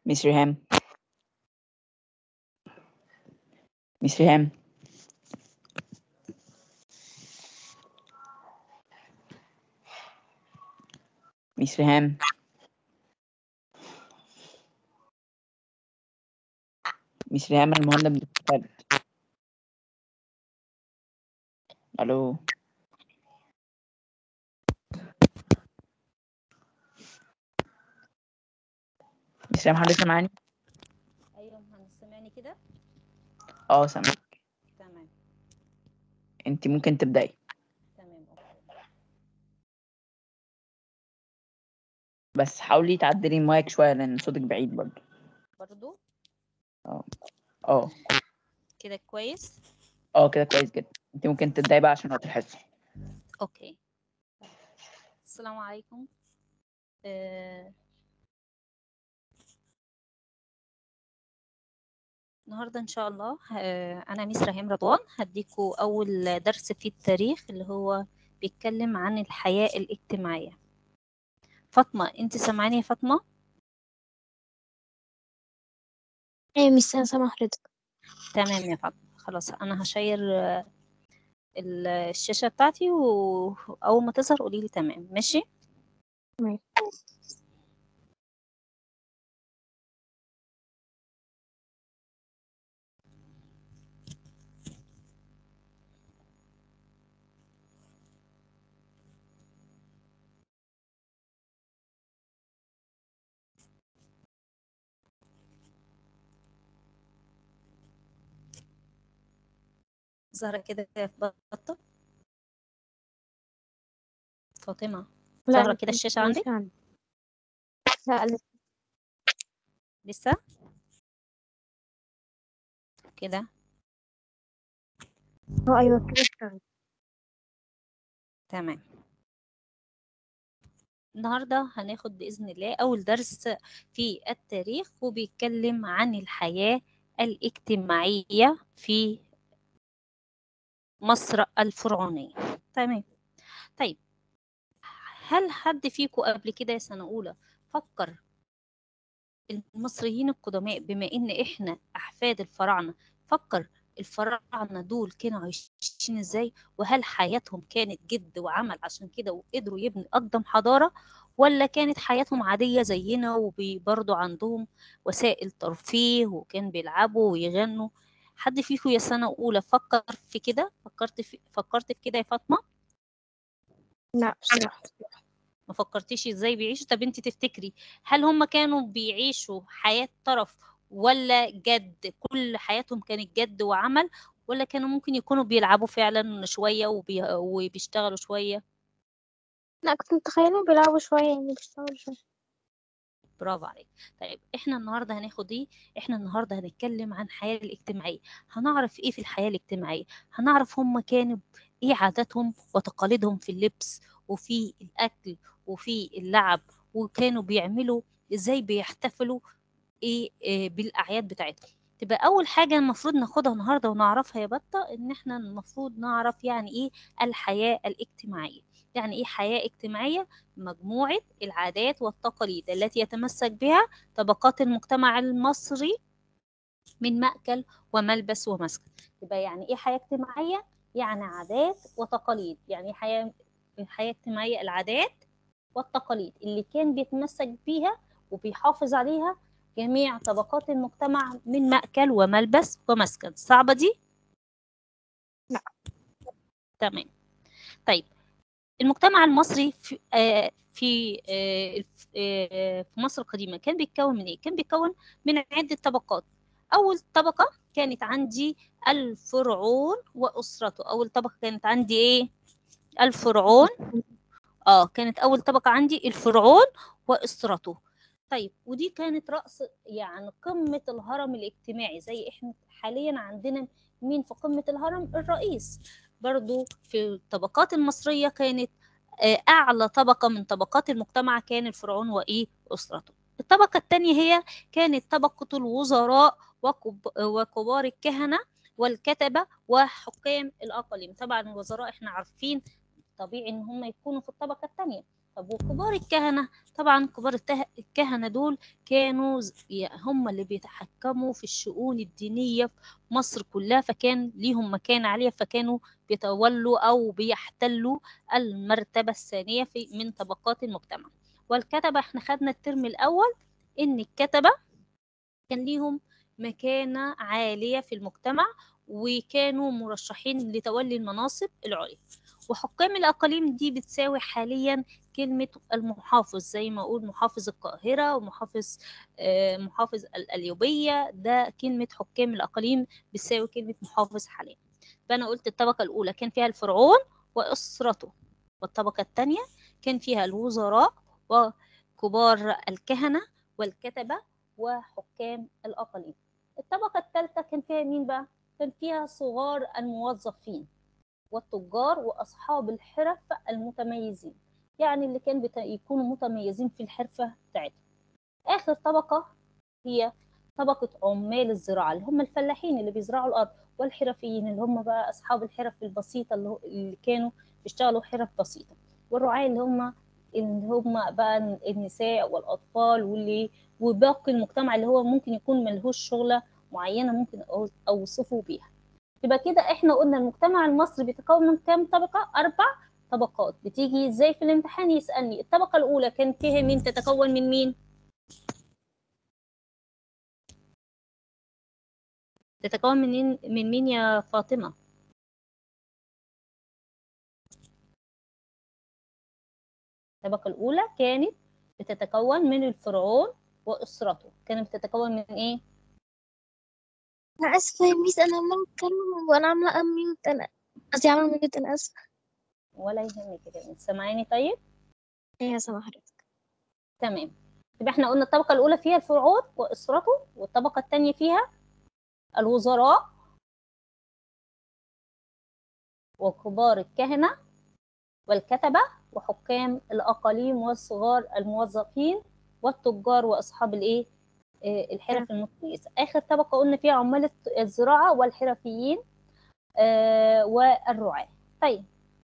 ميس ريهام ميس ريهام ميس ريهام ميس ريهام المهندم بتتكلم الو ميس ريهام حضرتك سامعاني ايوه مهندس سامعني كده اه سامعك تمام انت ممكن تبدأي تمام اوكي بس حاولي تعدلي المايك شوية لأن صوتك بعيد برضه برضو اه كده كويس اه كده كويس جدا انت ممكن تبدأي بقى عشان وقت الحصة اوكي السلام عليكم آه، النهارده ان شاء الله آه، انا ميس رهيم رضوان هديكوا اول درس في التاريخ اللي هو بيتكلم عن الحياة الاجتماعية فاطمة انت سامعاني يا فاطمة ايه مش سامع حضرتك تمام يا فاطمة خلاص انا هشير آه، ال- الشاشة بتاعتي واول ما تظهر قولي لي تمام ماشي تمام. ظاهرة كده يا بطة فاطمة لا ظاهرة لسه- كده الشاشة عندك لسه عندي. لا لسه لسه كده اه ايوه كده اشتغل تمام النهاردة هناخد بإذن الله أول درس في التاريخ وبيتكلم عن الحياة الاجتماعية في مصر الفرعونية تمام طيب هل حد فيكم قبل كده يا سنة أولى فكر المصريين القدماء بما إن إحنا أحفاد الفراعنة فكر الفراعنة دول كانوا عايشين إزاي وهل حياتهم كانت جد وعمل عشان كده وقدروا يبنوا أقدم حضارة ولا كانت حياتهم عادية زينا وبرضه عندهم وسائل ترفيه وكان بيلعبوا ويغنوا حد فيكم يا سنة أولى فكر في كده فكرت في فكرت في كده يا فاطمة لا بصراحة ما فكرتيش ازاي بيعيشوا طب انت تفتكري هل هم كانوا بيعيشوا حياة طرف ولا جد كل حياتهم كانت جد وعمل ولا كانوا ممكن يكونوا بيلعبوا فعلا شوية وبي... وبيشتغلوا شوية لا كنت متخيلهم بيلعبوا شوية يعني بيشتغلوا شوية برافو عليك طيب احنا النهارده هناخد ايه احنا النهارده هنتكلم عن الحياة الاجتماعية هنعرف ايه في الحياة الاجتماعية هنعرف هم كانوا ايه عاداتهم وتقاليدهم في اللبس وفي الاكل وفي اللعب وكانوا بيعملوا ازاي بيحتفلوا ايه, إيه بالاعياد بتاعتهم تبقى اول حاجة المفروض ناخدها النهارده ونعرفها يا بطة ان احنا المفروض نعرف يعني ايه الحياة الاجتماعية يعني ايه حياة اجتماعية مجموعة العادات والتقاليد التي يتمسك بها طبقات المجتمع المصري من مأكل وملبس ومسكن يبقى يعني ايه حياة اجتماعية يعني عادات وتقاليد يعني حياة الحياة الاجتماعية العادات والتقاليد اللي كان بيتمسك بيها وبيحافظ عليها جميع طبقات المجتمع من مأكل وملبس ومسكن صعبة دي؟ لا. تمام طيب المجتمع المصري في آه في آه آه في مصر القديمة كان بيتكون من ايه؟ كان بيتكون من عدة طبقات أول طبقة كانت عندي الفرعون وأسرته أول طبقة كانت عندي ايه؟ الفرعون اه كانت أول طبقة عندي الفرعون وأسرته طيب ودي كانت رأس يعني قمة الهرم الاجتماعي زي احنا حاليا عندنا مين في قمة الهرم الرئيس برضو في الطبقات المصرية كانت أعلى طبقة من طبقات المجتمع كان الفرعون وإيه أسرته الطبقة الثانية هي كانت طبقة الوزراء وكبار الكهنة والكتبة وحكام الأقاليم طبعا الوزراء احنا عارفين طبيعي ان هم يكونوا في الطبقة الثانية طب وكبار الكهنة طبعا كبار الته- الكهنة دول كانوا ز- ي- هم اللي بيتحكموا في الشؤون الدينية في مصر كلها فكان ليهم مكانة عالية فكانوا بيتولوا أو بيحتلوا المرتبة الثانية في من طبقات المجتمع والكتبة احنا خدنا الترم الأول إن الكتبة كان ليهم مكانة عالية في المجتمع وكانوا مرشحين لتولي المناصب العليا وحكام الأقاليم دي بتساوي حاليا كلمة المحافظ زي ما أقول محافظ القاهرة ومحافظ آه، محافظ القليوبية ده كلمة حكام الأقاليم بتساوي كلمة محافظ حاليا فأنا قلت الطبقة الأولى كان فيها الفرعون وأسرته والطبقة الثانية كان فيها الوزراء وكبار الكهنة والكتبة وحكام الأقاليم الطبقة الثالثة كان فيها مين بقى؟ كان فيها صغار الموظفين والتجار وأصحاب الحرف المتميزين يعني اللي كان بت... يكونوا متميزين في الحرفة بتاعتهم آخر طبقة هي طبقة عمال الزراعة اللي هم الفلاحين اللي بيزرعوا الأرض والحرفيين اللي هم بقى أصحاب الحرف البسيطة اللي, هو... اللي كانوا بيشتغلوا حرف بسيطة والرعاة اللي هم اللي هم بقى النساء والأطفال واللي وباقي المجتمع اللي هو ممكن يكون ملهوش شغلة معينة ممكن أو- أوصفه بيها يبقى كده احنا قلنا المجتمع المصري بيتكون من كام طبقة؟ أربع طبقات بتيجي ازاي في الامتحان يسألني الطبقة الأولى كان فيها مين تتكون من مين؟ تتكون من مين من مين يا فاطمة؟ الطبقة الأولى كانت بتتكون من الفرعون وأسرته كانت بتتكون من إيه؟ أنا آسفة يا ميس أنا عمالة أتكلم وأنا عاملة أميوت أنا قصدي عاملة ميوت أنا آسفة ولا يهمك كده سامعاني طيب؟ إيه سامحة حضرتك تمام يبقى احنا قلنا الطبقة الأولى فيها الفرعون وأسرته والطبقة الثانية فيها الوزراء وكبار الكهنة والكتبة وحكام الأقاليم والصغار الموظفين والتجار وأصحاب الإيه آه، الحرف المتميزة آخر طبقة قلنا فيها عمال الت- الزراعة والحرفيين آه، والرعاة طيب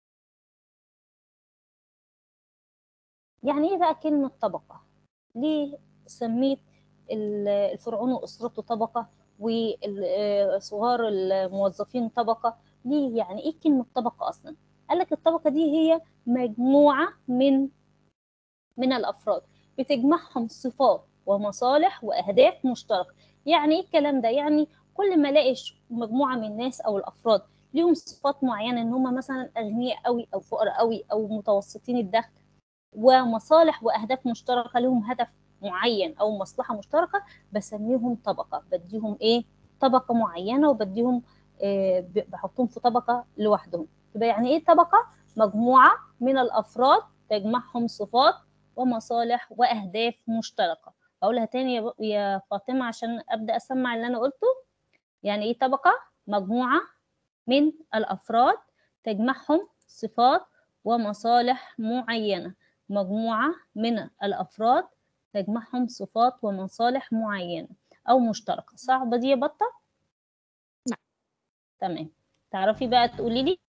يعني إيه بقى كلمة طبقة؟ ليه سميت ال- الفرعون وأسرته طبقة وصغار الموظفين طبقة ليه يعني إيه كلمة طبقة أصلا؟ قال لك الطبقة دي هي مجموعة من من الأفراد بتجمعهم صفات ومصالح وأهداف مشتركة يعني إيه الكلام ده؟ يعني كل ما الاقي ش- مجموعة من الناس أو الأفراد ليهم صفات معينة إن هم مثلا أغنياء قوي أو فقراء قوي أو متوسطين الدخل ومصالح وأهداف مشتركة لهم هدف معين أو مصلحة مشتركة بسميهم طبقة بديهم إيه طبقة معينة وبديهم آه، ب- بحطهم في طبقة لوحدهم يبقى يعني إيه طبقة مجموعة من الأفراد تجمعهم صفات ومصالح وأهداف مشتركة أقولها تاني يا ب- يا فاطمة عشان أبدأ أسمع اللي أنا قلته يعني إيه طبقة مجموعة من الأفراد تجمعهم صفات ومصالح معينة مجموعة من الأفراد تجمعهم صفات ومصالح معينة أو مشتركة صعبة دي يا بطة؟ لا. تمام تعرفي بقى تقولي لي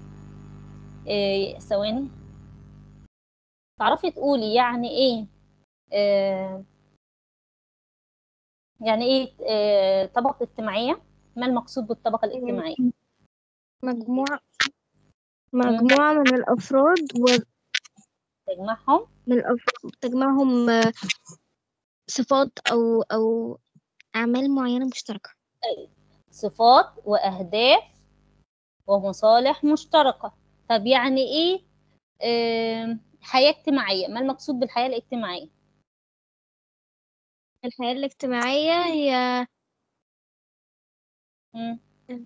إيه ثواني تعرفي تقولي يعني إيه آه يعني إيه آه طبقة اجتماعية؟ ما المقصود بالطبقة الاجتماعية؟ مجموعة مجموعة من الأفراد تجمعهم ومن الأفراد تجمعهم آه، صفات أو أو أعمال معينة مشتركة صفات وأهداف ومصالح مشتركة طب يعني إيه آم، حياة اجتماعية ما المقصود بالحياة الاجتماعية الحياة الاجتماعية هي مم.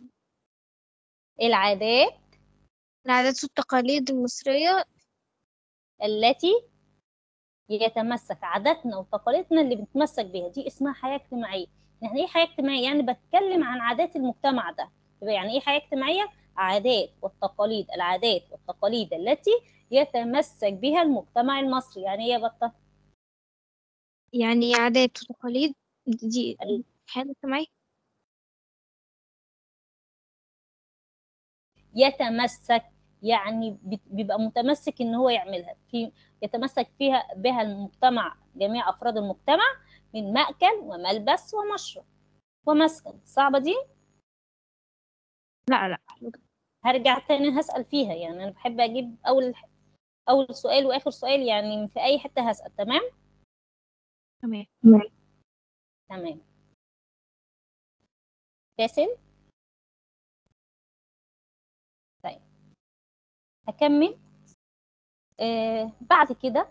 العادات العادات والتقاليد المصرية التي يتمسك عاداتنا وتقاليدنا اللي بنتمسك بيها دي اسمها حياة اجتماعية يعني ايه حياة اجتماعية يعني بتكلم عن عادات المجتمع ده يبقى يعني ايه حياة اجتماعية عادات والتقاليد العادات والتقاليد التي يتمسك بها المجتمع المصري يعني ايه يا بطة يعني عادات وتقاليد دي الحياة الاجتماعية يتمسك يعني بت- بيبقى متمسك ان هو يعملها في يتمسك فيها بها المجتمع جميع افراد المجتمع من مأكل وملبس ومشرب ومسكن صعبة دي لا لا هرجع تاني هسأل فيها يعني انا بحب اجيب اول اول سؤال واخر سؤال يعني في اي حتة هسأل تمام تمام تمام باسل طيب هكمل آه بعد كده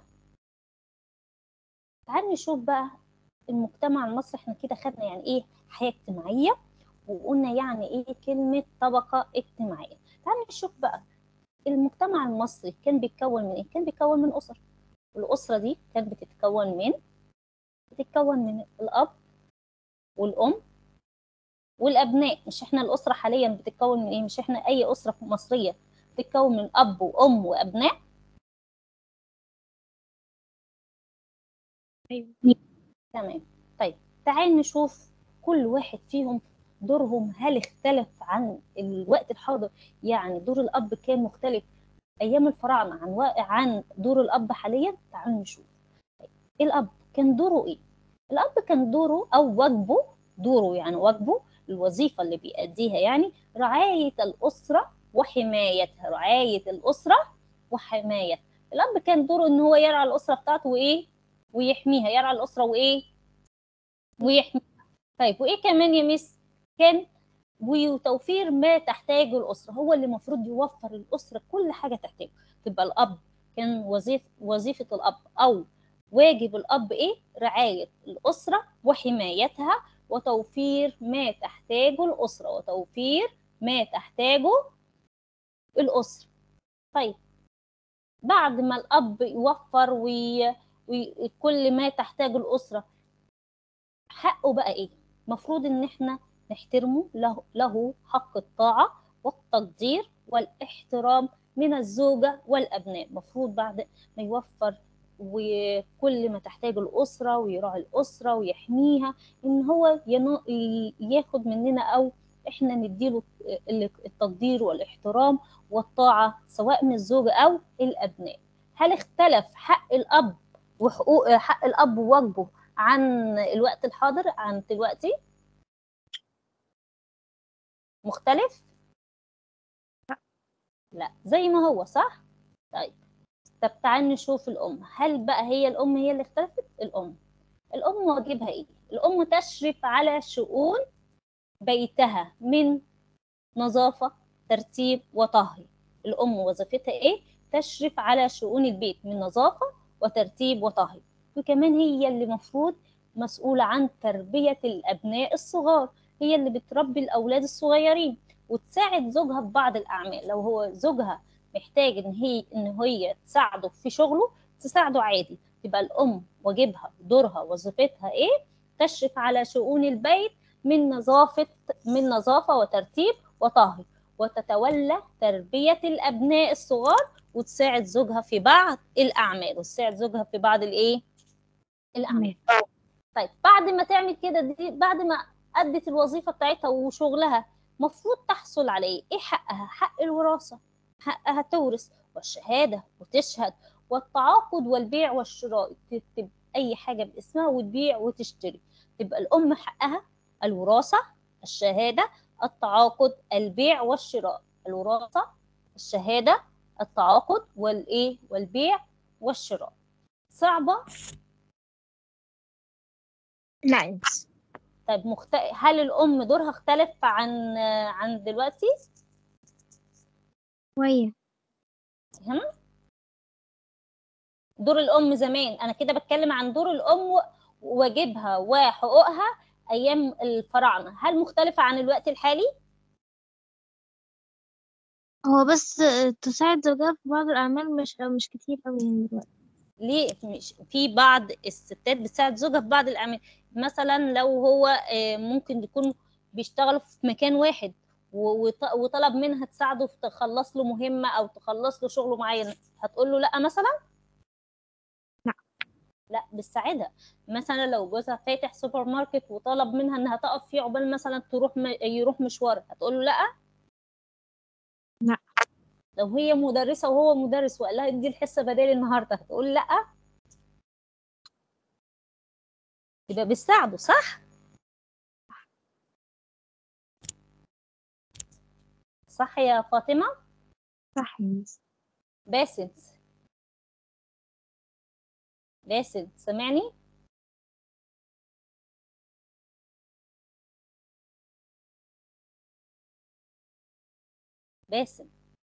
تعالي نشوف بقى المجتمع المصري احنا كده خدنا يعني ايه حياة اجتماعية وقلنا يعني ايه كلمة طبقة اجتماعية تعالي نشوف بقى المجتمع المصري كان بيتكون من ايه كان بيتكون من أسر الأسرة دي كانت بتتكون من بتتكون من الأب والأم والأبناء مش احنا الأسرة حاليا بتتكون من ايه مش احنا أي أسرة مصرية بتتكون من أب وأم وأبناء أيوة. تمام طيب تعال نشوف كل واحد فيهم دورهم هل اختلف عن الوقت الحاضر يعني دور الأب كان مختلف أيام الفراعنة عن و... عن دور الأب حاليا تعالوا نشوف طيب. الأب كان دوره إيه؟ الأب كان دوره أو واجبه دوره يعني واجبه الوظيفة اللي بيأديها يعني رعاية الأسرة وحمايتها رعاية الأسرة وحمايتها الأب كان دوره إن هو يرعى الأسرة بتاعته وإيه؟ ويحميها يرعى الأسرة وإيه؟ ويحميها طيب وإيه كمان يا ميس؟ كان وتوفير ما تحتاجه الأسرة هو اللي المفروض يوفر الأسرة كل حاجة تحتاجه تبقى الأب كان وظيفة وظيفة الأب أو واجب الأب إيه؟ رعاية الأسرة وحمايتها وتوفير ما تحتاجه الأسرة وتوفير ما تحتاجه الأسرة طيب بعد ما الأب يوفر وي... وكل ما تحتاجه الأسرة حقه بقى إيه؟ المفروض إن إحنا نحترمه له, له حق الطاعة والتقدير والاحترام من الزوجة والأبناء المفروض بعد ما يوفر وكل ما تحتاجه الأسرة ويراعي الأسرة ويحميها إن هو ينو... ياخد مننا أو إحنا نديله التقدير والاحترام والطاعة سواء من الزوجة أو الأبناء هل اختلف حق الأب وحقوق حق الأب وواجبه عن الوقت الحاضر عن دلوقتي مختلف لا. لا زي ما هو صح طيب طب تعال نشوف الأم هل بقى هي الأم هي اللي اختلفت الأم الأم واجبها إيه الأم تشرف على شؤون بيتها من نظافة ترتيب وطهي الأم وظيفتها إيه تشرف على شؤون البيت من نظافة وترتيب وطهي وكمان هي اللي مفروض مسؤولة عن تربية الأبناء الصغار هي اللي بتربي الأولاد الصغيرين وتساعد زوجها في بعض الأعمال لو هو زوجها محتاج إن هي إن هي تساعده في شغله تساعده عادي تبقى الأم واجبها دورها وظيفتها إيه تشرف على شؤون البيت من نظافة من نظافة وترتيب وطهي وتتولى تربية الأبناء الصغار وتساعد زوجها في بعض الأعمال وتساعد زوجها في بعض الإيه الأعمال طيب بعد ما تعمل كده دي بعد ما أدت الوظيفة بتاعتها وشغلها مفروض تحصل على إيه؟ إيه حقها؟ حق الوراثة حقها تورث والشهادة وتشهد والتعاقد والبيع والشراء تكتب أي حاجة باسمها وتبيع وتشتري تبقى الأم حقها الوراثة الشهادة التعاقد البيع والشراء الوراثة الشهادة التعاقد والإيه والبيع والشراء صعبة لا طيب مخت... هل الأم دورها اختلف عن عن دلوقتي؟ شوية هم؟ دور الأم زمان أنا كده بتكلم عن دور الأم وواجبها وحقوقها أيام الفراعنة هل مختلفة عن الوقت الحالي؟ هو بس تساعد زوجها في بعض الأعمال مش مش كتير أوي يعني دلوقتي ليه مش في بعض الستات بتساعد زوجها في بعض الأعمال مثلا لو هو آه، ممكن يكون بيشتغل في مكان واحد و- وط- وطلب منها تساعده في تخلص له مهمة أو تخلص له شغله معين هتقول له لأ مثلا؟ لا. لا بتساعدها مثلا لو جوزها فاتح سوبر ماركت وطلب منها انها تقف فيه عقبال مثلا تروح م... يروح مشوار هتقول له لا لا. لو هي مدرسة وهو مدرس وقال لها ادي الحصة بدالي النهاردة هتقول لأ يبقى بيساعده صح؟ صح يا فاطمة؟ صح يا ميس باسل باسل سامعني؟ باسل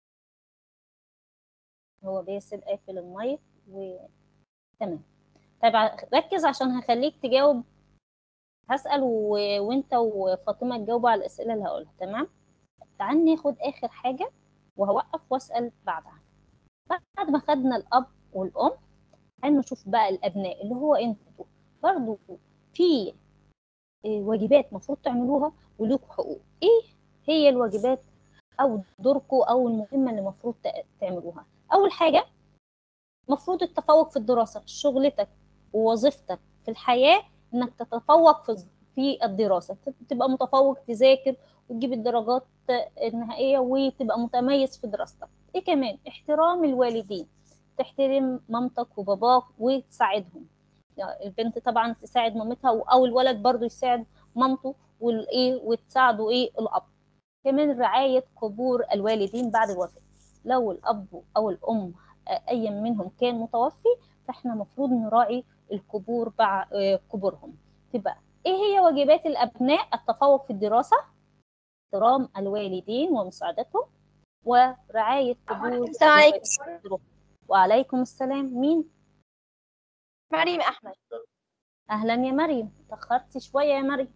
هو باسل قافل المايك و تمام طيب ع- ركز عشان هخليك تجاوب هسأل و... وانت وفاطمة تجاوبوا على الأسئلة اللي هقولها تمام تعال ناخد آخر حاجة وهوقف وأسأل بعدها بعد ما خدنا الأب والأم تعال نشوف بقى الأبناء اللي هو انتوا برضو في إيه، واجبات مفروض تعملوها ولكم حقوق ايه هي الواجبات او دوركم او المهمه اللي المفروض تعملوها اول حاجه مفروض التفوق في الدراسه شغلتك ووظيفتك في الحياه انك تتفوق في في الدراسه تبقى متفوق تذاكر وتجيب الدرجات النهائيه وتبقى متميز في دراستك ايه كمان احترام الوالدين تحترم مامتك وباباك وتساعدهم يعني البنت طبعا تساعد مامتها او الولد برضو يساعد مامته والايه وتساعده ايه الاب كمان رعايه قبور الوالدين بعد الوفاه لو الاب او الام اي منهم كان متوفي فاحنا المفروض نراعي القبور بعد قبورهم تبقى ايه هي واجبات الابناء التفوق في الدراسه احترام الوالدين ومساعدتهم ورعايه قبور السلام عليكم وعليكم السلام مين مريم أحمد اهلا يا مريم تاخرتي شويه يا مريم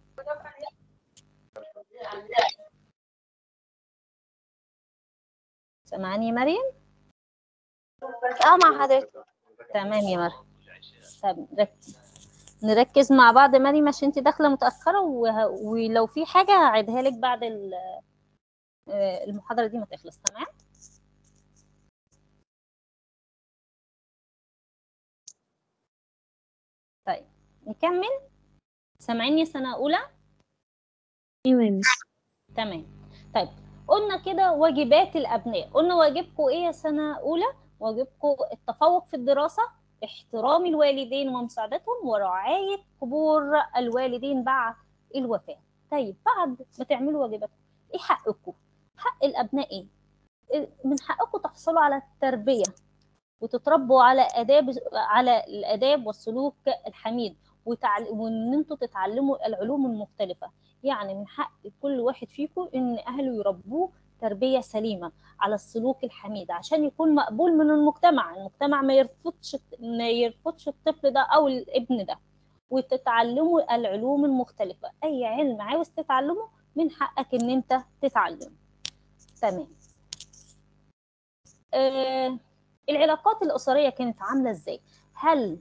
سامعاني يا مريم اه مع حضرتك تمام يا مريم طب نركز نركز مع بعض يا مريم عشان انت داخله متاخره وه... ولو في حاجه هعيدها لك بعد ال... آه، المحاضره دي ما تخلص تمام طيب نكمل سامعيني سنه اولى ايوه يا مس تمام طيب قلنا كده واجبات الابناء قلنا واجبكم ايه يا سنه اولى واجبكم التفوق في الدراسه احترام الوالدين ومساعدتهم ورعايه قبور الوالدين بعد الوفاه طيب بعد ما تعملوا واجباتكم ايه حقكم حق الابناء ايه من حقكم تحصلوا على التربيه وتتربوا على اداب على الاداب والسلوك الحميد وتعل... وان انتوا تتعلموا العلوم المختلفه يعني من حق كل واحد فيكم ان اهله يربوه تربيه سليمه على السلوك الحميد عشان يكون مقبول من المجتمع المجتمع ما يرفضش ما يرفضش الطفل ده او الابن ده وتتعلموا العلوم المختلفه اي علم عاوز تتعلمه من حقك ان انت تتعلم تمام آه العلاقات الاسريه كانت عامله ازاي هل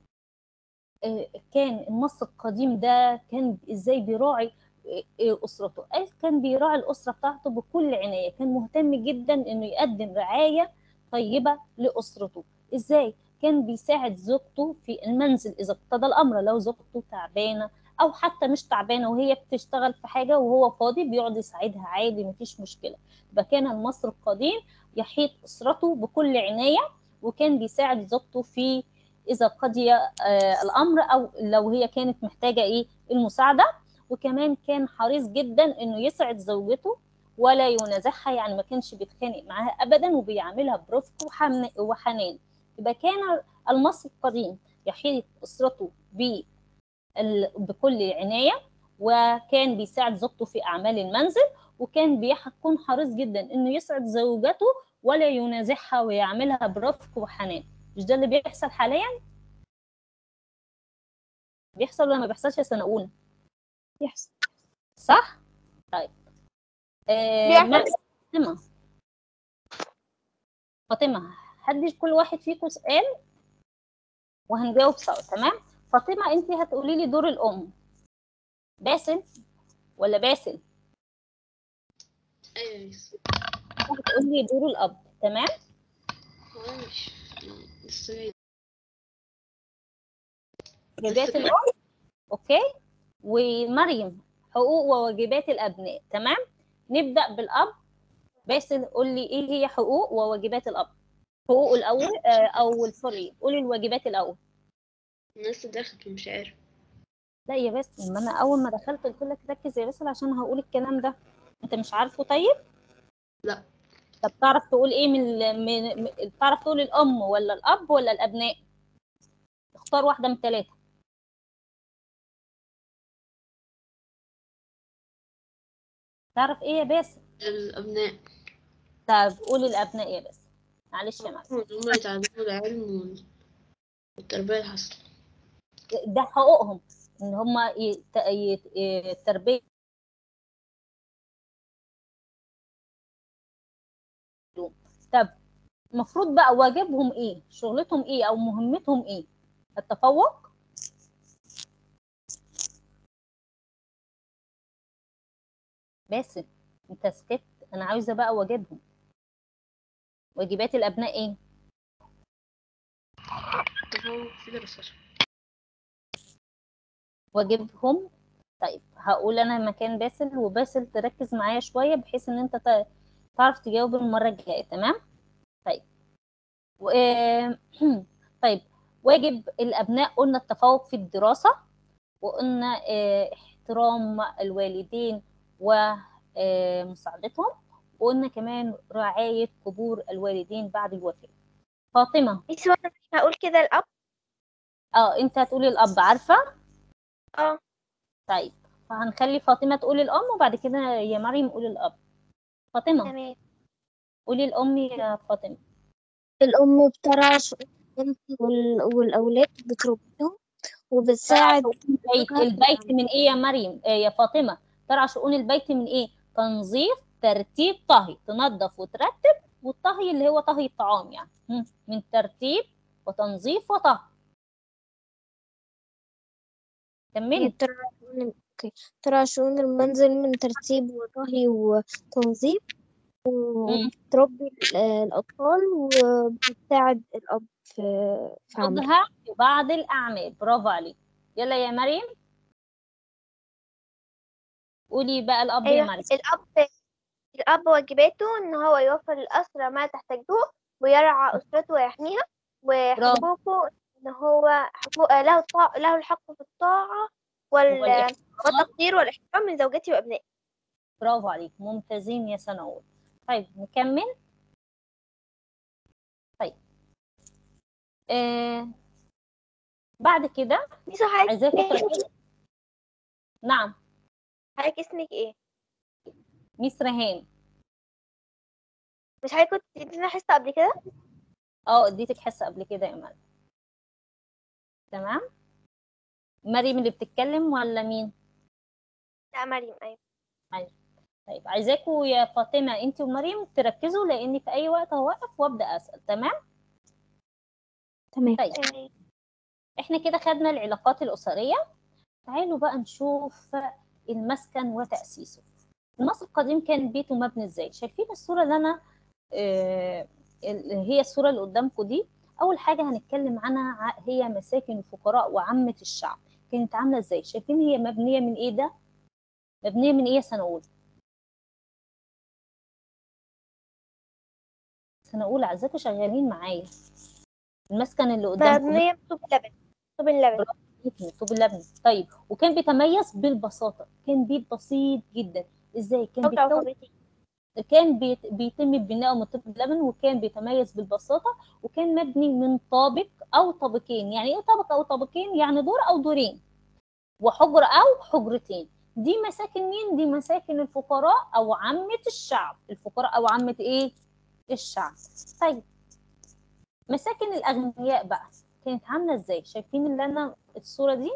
كان المصري القديم ده كان ازاي بيراعي اسرته كان بيراعي الاسره بتاعته بكل عنايه كان مهتم جدا انه يقدم رعايه طيبه لاسرته ازاي كان بيساعد زوجته في المنزل اذا اقتضى الامر لو زوجته تعبانه او حتى مش تعبانه وهي بتشتغل في حاجه وهو فاضي بيقعد يساعدها عادي مفيش مشكله يبقى كان المصري القديم يحيط اسرته بكل عنايه وكان بيساعد زوجته في اذا قضي الامر او لو هي كانت محتاجه ايه المساعده وكمان كان حريص جدا انه يسعد زوجته ولا ينازعها يعني ما كانش بيتخانق معاها ابدا وبيعاملها برفق وحنان يبقى كان المصري القديم يحيط اسرته بكل عنايه وكان بيساعد زوجته في اعمال المنزل وكان بيكون حريص جدا انه يسعد زوجته ولا ينازعها ويعاملها برفق وحنان مش ده اللي بيحصل حاليا بيحصل ولا ما بيحصلش يا سنه اولى يحصل صح طيب آه فاطمه فاطمه هدي كل واحد فيكم سؤال وهنجاوب سوا تمام فاطمه انت هتقولي لي دور الام باسل ولا باسل ايوه يس هتقولي لي دور الاب تمام هو أنا مش لسه جاي واجبات الام اوكي ومريم حقوق وواجبات الابناء تمام نبدا بالاب بس قول لي ايه هي حقوق وواجبات الاب حقوق الاول آه، او سوري قولي الواجبات الاول الناس دخلت ومش عارف لا يا بس ما انا اول ما دخلت قلت لك ركز يا باسل عشان هقول الكلام ده انت مش عارفه طيب لا. طب تعرف تقول ايه من, ال- من من- تعرف تقول الام ولا الاب ولا الابناء اختار واحده من ثلاثه تعرف ايه يا باسل الأبناء طب قولي الابناء يا باسل معلش يا معلم هم يتعلموا العلم وال- والتربية الحسنة ده حقوقهم ان هم يت- يت- التربيه طب المفروض بقى واجبهم ايه شغلتهم ايه او مهمتهم ايه التفوق باسم انت سكت انا عاوزه بقى واجبهم واجبات الابناء ايه تفوق في دراستهم واجبهم طيب هقول انا مكان باسل وباسل تركز معايا شويه بحيث ان انت ت- تعرف تجاوب المره الجايه تمام طيب و... طيب واجب الابناء قلنا التفوق في الدراسه وقلنا آه، احترام الوالدين ومساعدتهم وقلنا كمان رعايه قبور الوالدين بعد الوفاه فاطمه ميس وانا مش هقول كده الاب اه انت هتقولي الاب عارفه اه طيب فهنخلي فاطمة تقول الأم وبعد كده يا مريم قولي الأب فاطمة تمام قولي الأم يا فاطمة الام بترعى شؤون البنت وال- والاولاد بتربيهم وبتساعد البيت البيت من إيه يا مريم آه يا فاطمة ترعى شؤون البيت من إيه تنظيف ترتيب طهي تنظف وترتب والطهي اللي هو طهي الطعام يعني هم، من ترتيب وتنظيف وطهي هي كملي بترعى شؤون ال- اوكي بترعى شؤون المنزل من ترتيب وطهي وتنظيف مم. وبتربي ال- الأطفال وبتساعد الأب في في عمله خدها في بعض الأعمال برافو عليك يلا يا مريم قولي بقى الأب يا أيوة مريم الأب الأب واجباته إن هو يوفر للأسرة ما تحتاجه ويرعى أسرته ويحميها وحقوقه إن هو حقوق له الطاعة له الحق في الطاعة وال... والاحترام. والتقدير والاحترام من زوجته وأبنائه برافو عليك ممتازين يا سنوات طيب نكمل طيب آه بعد كده ميسو حضرتك عايزاكم تركزوا نعم حضرتك اسمك إيه؟ ميس رهان مش حضرتك كنت اديتنا حصة قبل كده؟ اه اديتك حصه قبل كده يا مريم تمام مريم اللي بتتكلم ولا مين لا مريم أيوة طيب عايزاكم يا فاطمه انت ومريم تركزوا لاني في اي وقت هوقف وابدا اسال تمام تمام طيب تمام. احنا كده خدنا العلاقات الأسرية تعالوا بقى نشوف المسكن وتأسيسه المصري القديم كان بيته مبني ازاي شايفين الصورة اللي انا آه، اللي هي الصورة اللي قدامكم دي اول حاجة هنتكلم عنها ع- هي مساكن الفقراء وعامة الشعب كانت عاملة ازاي شايفين هي مبنية من ايه ده مبنية من ايه يا سنة اولى سنة اولى عايزاكم شغالين معايا المسكن اللي قدامكم ده مبنية بطوب اللبن طوب اللبن ابني طوب اللبن طيب وكان بيتميز بالبساطة كان بيت بسيط جدا ازاي كان طبقة بيتكون وطبقتين كان بيت... بيتم بناؤه من طوب اللبن وكان بيتميز بالبساطة وكان مبني من طابق أو طابقين يعني إيه طابق أو طابقين يعني دور أو دورين وحجر أو حجرتين دي مساكن مين دي مساكن الفقراء أو عامة الشعب الفقراء أو عامة إيه الشعب طيب مساكن الأغنياء بقى كانت عاملة إزاي شايفين اللي أنا الصورة دي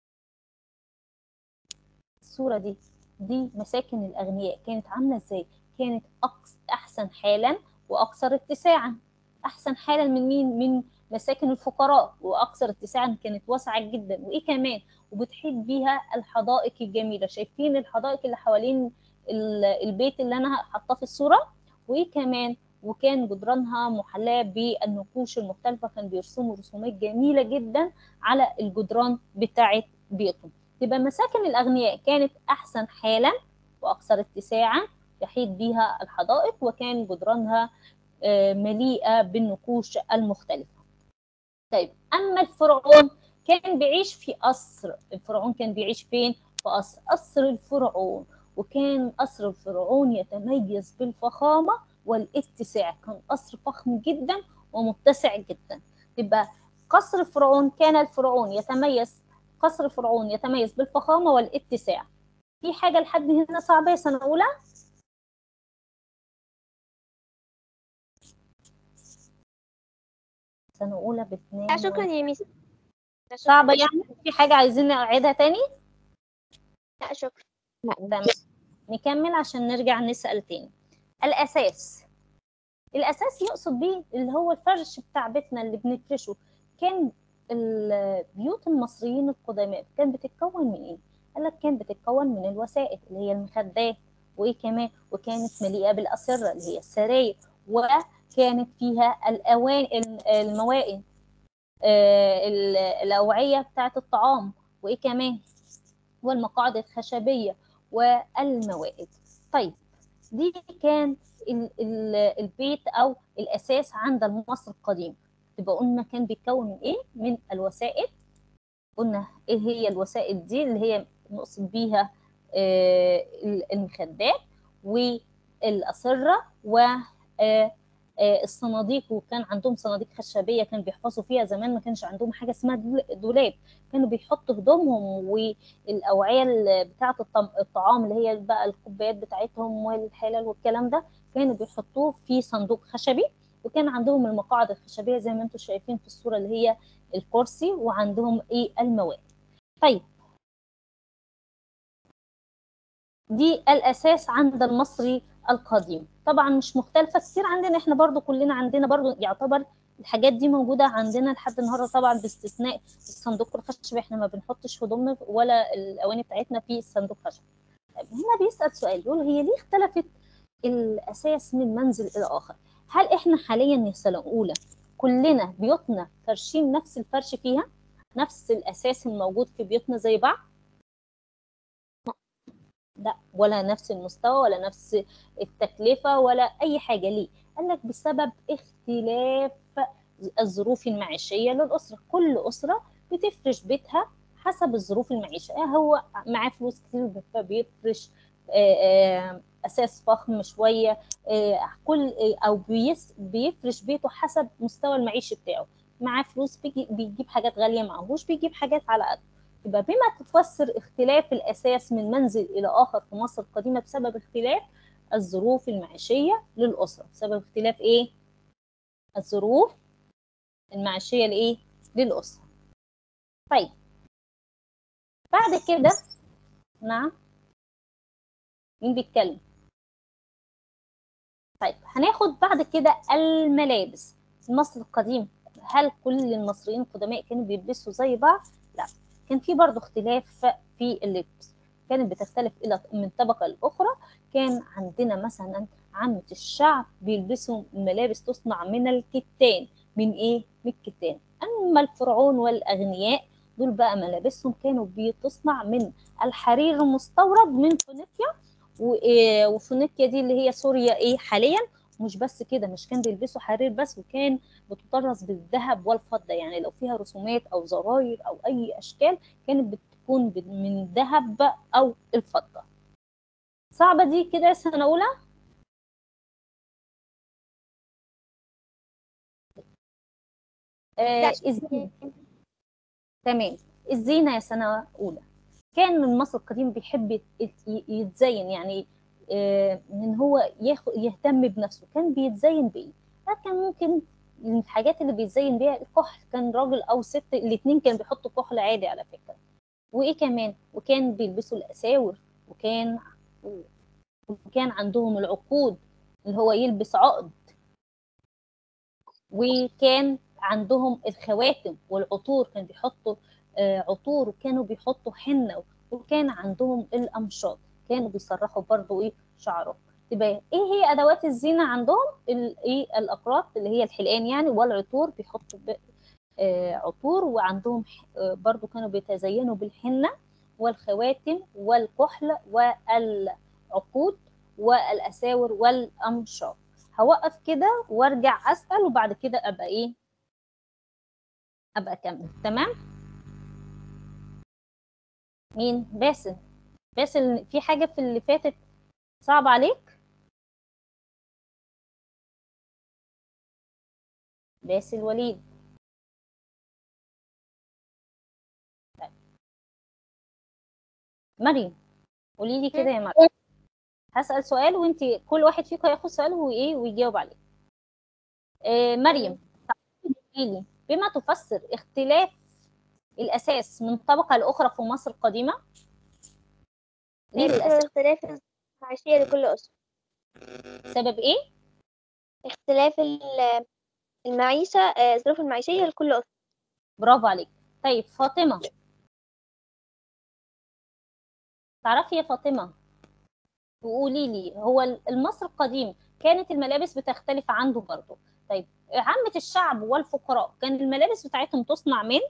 الصورة دي دي مساكن الأغنياء كانت عاملة إزاي كانت أقص أحسن حالا وأكثر اتساعا أحسن حالا من مين من مساكن الفقراء وأكثر اتساعا كانت واسعة جدا وإيه كمان وبتحيط بيها الحدائق الجميلة شايفين الحدائق اللي حوالين ال- البيت اللي أنا حاطاه في الصورة وإيه كمان وكان جدرانها محلاة بالنقوش المختلفة كان بيرسموا رسومات جميلة جدا على الجدران بتاعة بيوتهم تبقى مساكن الأغنياء كانت أحسن حالا وأكثر اتساعا يحيط بها الحدائق وكان جدرانها آه، مليئة بالنقوش المختلفة طيب أما الفرعون كان بيعيش في قصر الفرعون كان بيعيش فين؟ في قصر قصر الفرعون وكان قصر الفرعون يتميز بالفخامة والاتساع كان قصر فخم جدا ومتسع جدا يبقى قصر فرعون كان الفرعون يتميز قصر فرعون يتميز بالفخامة والاتساع في حاجة لحد هنا صعبة يا سنة أولى سنة أولى بتنام لا شكرا يا ميس لا شكرا. صعبة يعني في حاجة عايزين نعيدها تاني لا شكرا تمام نكمل عشان نرجع نسأل تاني الأساس الأساس يقصد بيه اللي هو الفرش بتاع بيتنا اللي بنفرشه كان البيوت المصريين القدماء كانت بتتكون من إيه؟ قال لك كانت بتتكون من الوسائد اللي هي المخدات وإيه كمان وكانت مليئة بالأسرة اللي هي السراير وكانت فيها الأوان الموائد آه، ال- الأوعية بتاعة الطعام وإيه كمان والمقاعد الخشبية والموائد طيب دي كان ال- ال- البيت أو الأساس عند المصري القديم يبقى قلنا كان بيتكون من إيه؟ من الوسائد قلنا إيه هي الوسائد دي اللي هي نقصد بيها آه، المخدات والأسرة و آه، آه، الصناديق وكان عندهم صناديق خشبيه كانوا بيحفظوا فيها زمان ما كانش عندهم حاجه اسمها دول- دولاب كانوا بيحطوا هدومهم والاوعيه ال- بتاعه الطم- الطعام اللي هي بقى الكوبايات بتاعتهم والحلل والكلام ده كانوا بيحطوه في صندوق خشبي وكان عندهم المقاعد الخشبيه زي ما انتم شايفين في الصوره اللي هي الكرسي وعندهم ايه المواد طيب دي الاساس عند المصري القديم طبعا مش مختلفه كتير عندنا احنا برضو كلنا عندنا برضو يعتبر الحاجات دي موجوده عندنا لحد النهارده طبعا باستثناء الصندوق الخشبي احنا ما بنحطش هدومنا ولا الاواني بتاعتنا في الصندوق الخشبي طيب هنا بيسال سؤال يقول هي ليه اختلفت الاساس من منزل الى اخر هل احنا حاليا يا سنه اولى كلنا بيوتنا فرشين نفس الفرش فيها نفس الاساس الموجود في بيوتنا زي بعض لا ولا نفس المستوى ولا نفس التكلفة ولا أي حاجة ليه قال لك بسبب اختلاف الظروف المعيشية للأسرة كل أسرة بتفرش بيتها حسب الظروف المعيشية هو معاه فلوس كتير فبيفرش آه، آه، أساس فخم شوية آه، كل أو بيس بيفرش بيته حسب مستوى المعيشي بتاعه معاه فلوس بيجي بيجيب حاجات غالية معهوش بيجيب حاجات على قد يبقى بما تفسر اختلاف الأساس من منزل إلى آخر في مصر القديمة بسبب اختلاف الظروف المعيشية للأسرة بسبب اختلاف إيه؟ الظروف المعيشية لإيه؟ للأسرة طيب بعد كده نعم مين بيتكلم؟ طيب هناخد بعد كده الملابس في مصر القديم هل كل المصريين القدماء كانوا بيلبسوا زي بعض؟ لا كان في برضه اختلاف في اللبس كانت بتختلف الى من طبقه لاخرى كان عندنا مثلا عامة الشعب بيلبسوا ملابس تصنع من الكتان من ايه من الكتان اما الفرعون والاغنياء دول بقى ملابسهم كانوا بتصنع من الحرير المستورد من فينيقيا و- وفينيقيا دي اللي هي سوريا ايه حاليا مش بس كده مش كان بيلبسوا حرير بس وكان بتطرز بالذهب والفضة يعني لو فيها رسومات أو زراير أو أي أشكال كانت بتكون بال- من الذهب أو الفضة صعبة دي كده يا سنة أولى آه لا. الزينة تمام الزينة يا سنة أولى كان المصري القديم بيحب يت- ي- يتزين يعني آه، ان هو ياخد يهتم بنفسه كان بيتزين بايه فكان ممكن من الحاجات اللي بيتزين بيها الكحل كان راجل او ست الاثنين كانوا بيحطوا كحل عادي على فكره وايه كمان وكان بيلبسوا الاساور وكان وكان عندهم العقود اللي هو يلبس عقد وكان عندهم الخواتم والعطور كانوا بيحطوا آه، عطور وكانوا بيحطوا حنة وكان عندهم الأمشاط كانوا بيسرحوا برضو ايه شعرهم تبقى ايه هي ادوات الزينه عندهم ال- ايه الاقراط اللي هي الحلقان يعني والعطور بيحطوا ب- آه، عطور وعندهم ح- آه، برضو كانوا بيتزينوا بالحنه والخواتم والكحل والعقود والاساور والامشاط هوقف كده وارجع اسال وبعد كده ابقى ايه ابقى اكمل تمام مين باسل باسل في حاجه في اللي فاتت صعب عليك باسل وليد طيب. مريم قولي لي كده يا مريم هسأل سؤال وانت كل واحد فيكم هياخد سؤال وايه ويجاوب عليه آه مريم قولي لي بما تفسر اختلاف الأساس من طبقة لأخرى في مصر القديمة ليه الأساس اختلاف المعيشية لكل أسرة سبب ايه اختلاف ال- المعيشة آه، الظروف المعيشية لكل أسرة برافو عليك طيب فاطمة تعرفي يا فاطمة وقولي لي هو المصر القديم كانت الملابس بتختلف عنده برضه طيب عامة الشعب والفقراء كان الملابس بتاعتهم تصنع من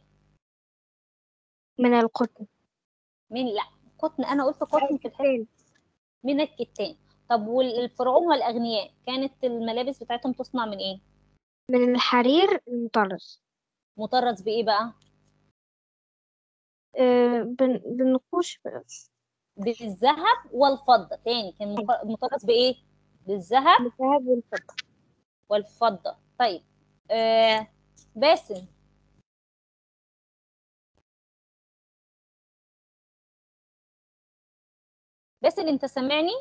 من القطن من لا قطن انا قلت قطن في الحته من الكتان طب والفرعون والاغنياء كانت الملابس بتاعتهم تصنع من ايه من الحرير المطرز مطرز بايه بقى آه، بن- بالنقوش بالذهب والفضه تاني كان مق- مطرز بايه بالذهب بالذهب والفضة والفضه طيب آه باسم باسل انت سامعني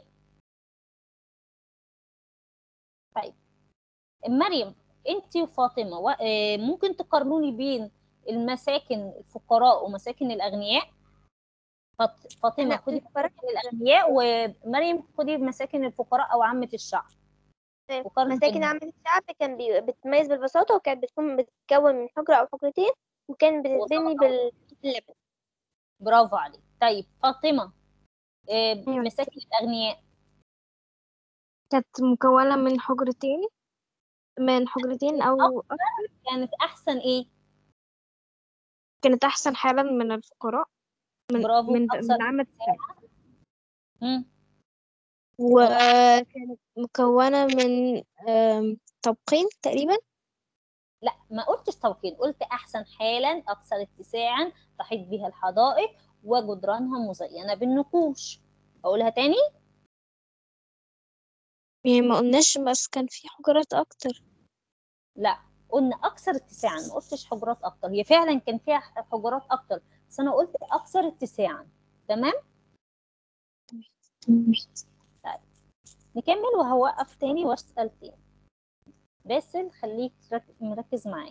طيب مريم انت وفاطمه و- آه، ممكن تقارنوني بين المساكن الفقراء ومساكن الاغنياء فاط- فاطمه أنا خدي الفقراء مساكن الاغنياء ومريم خدي مساكن الفقراء او عامه الشعب طيب، وقارن مساكن بينهم. عامة الشعب كان بي- بتتميز بالبساطة وكانت بتكون بتتكون من حجرة أو حجرتين وكان بتتبني باللبن برافو عليك طيب فاطمه آه، أيوة. مساكن الاغنياء كانت مكونة من حجرتين من حجرتين أو كانت احسن ايه كانت أحسن حالا من الفقراء من برافو من أكثر من عامة الشعب مم. وكانت مكونة من آم، طبقين تقريبا لا ما قلتش توكيل قلت احسن حالا اكثر اتساعا تحيط بها الحدائق وجدرانها مزينه بالنقوش اقولها تاني يعني ما قلناش بس كان في حجرات أكتر لا قلنا اكثر اتساعا ما قلتش حجرات اكتر هي فعلا كان فيها حجرات اكتر بس انا قلت اكثر اتساعا تمام نكمل وهوقف تاني واسال تاني باسل خليك رك- مركز معايا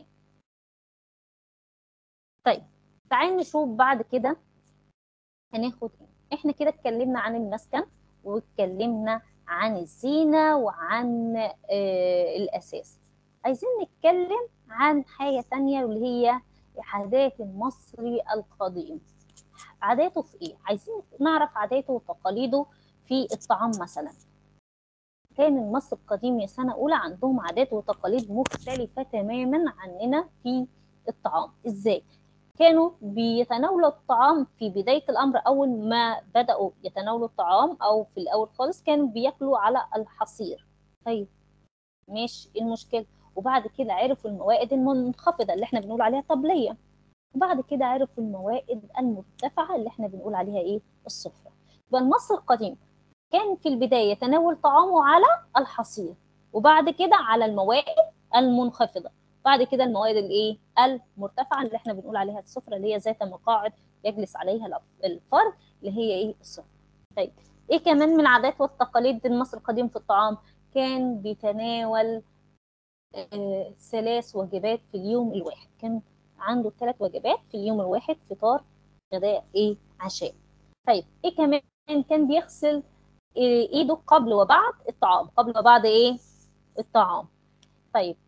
طيب تعالي نشوف بعد كده هناخد ايه احنا كده اتكلمنا عن المسكن واتكلمنا عن الزينة وعن آه الأساس عايزين نتكلم عن حاجة تانية واللي هي عادات المصري القديم عاداته في ايه عايزين نعرف عاداته وتقاليده في الطعام مثلا كان المصري القديم يا سنة أولى عندهم عادات وتقاليد مختلفة تماما عننا في الطعام ازاي كانوا بيتناولوا الطعام في بداية الأمر أول ما بدأوا يتناولوا الطعام أو في الأول خالص كانوا بياكلوا على الحصير طيب ماشي إيه المشكلة وبعد كده عرفوا الموائد المنخفضة اللي احنا بنقول عليها طبلية وبعد كده عرفوا الموائد المرتفعة اللي احنا بنقول عليها ايه السفرة يبقى المصري القديم كان في البداية يتناول طعامه على الحصير وبعد كده على الموائد المنخفضة بعد كده الموائد الايه المرتفعه اللي احنا بنقول عليها السفره اللي هي ذات مقاعد يجلس عليها الأف- الفرد اللي هي ايه السفره طيب ايه كمان من العادات والتقاليد المصري القديم في الطعام كان بيتناول آه، ثلاث وجبات في اليوم الواحد كان عنده ثلاث وجبات في اليوم الواحد فطار غداء ايه عشاء طيب ايه كمان كان بيغسل إيه- ايده قبل وبعد الطعام قبل وبعد ايه الطعام طيب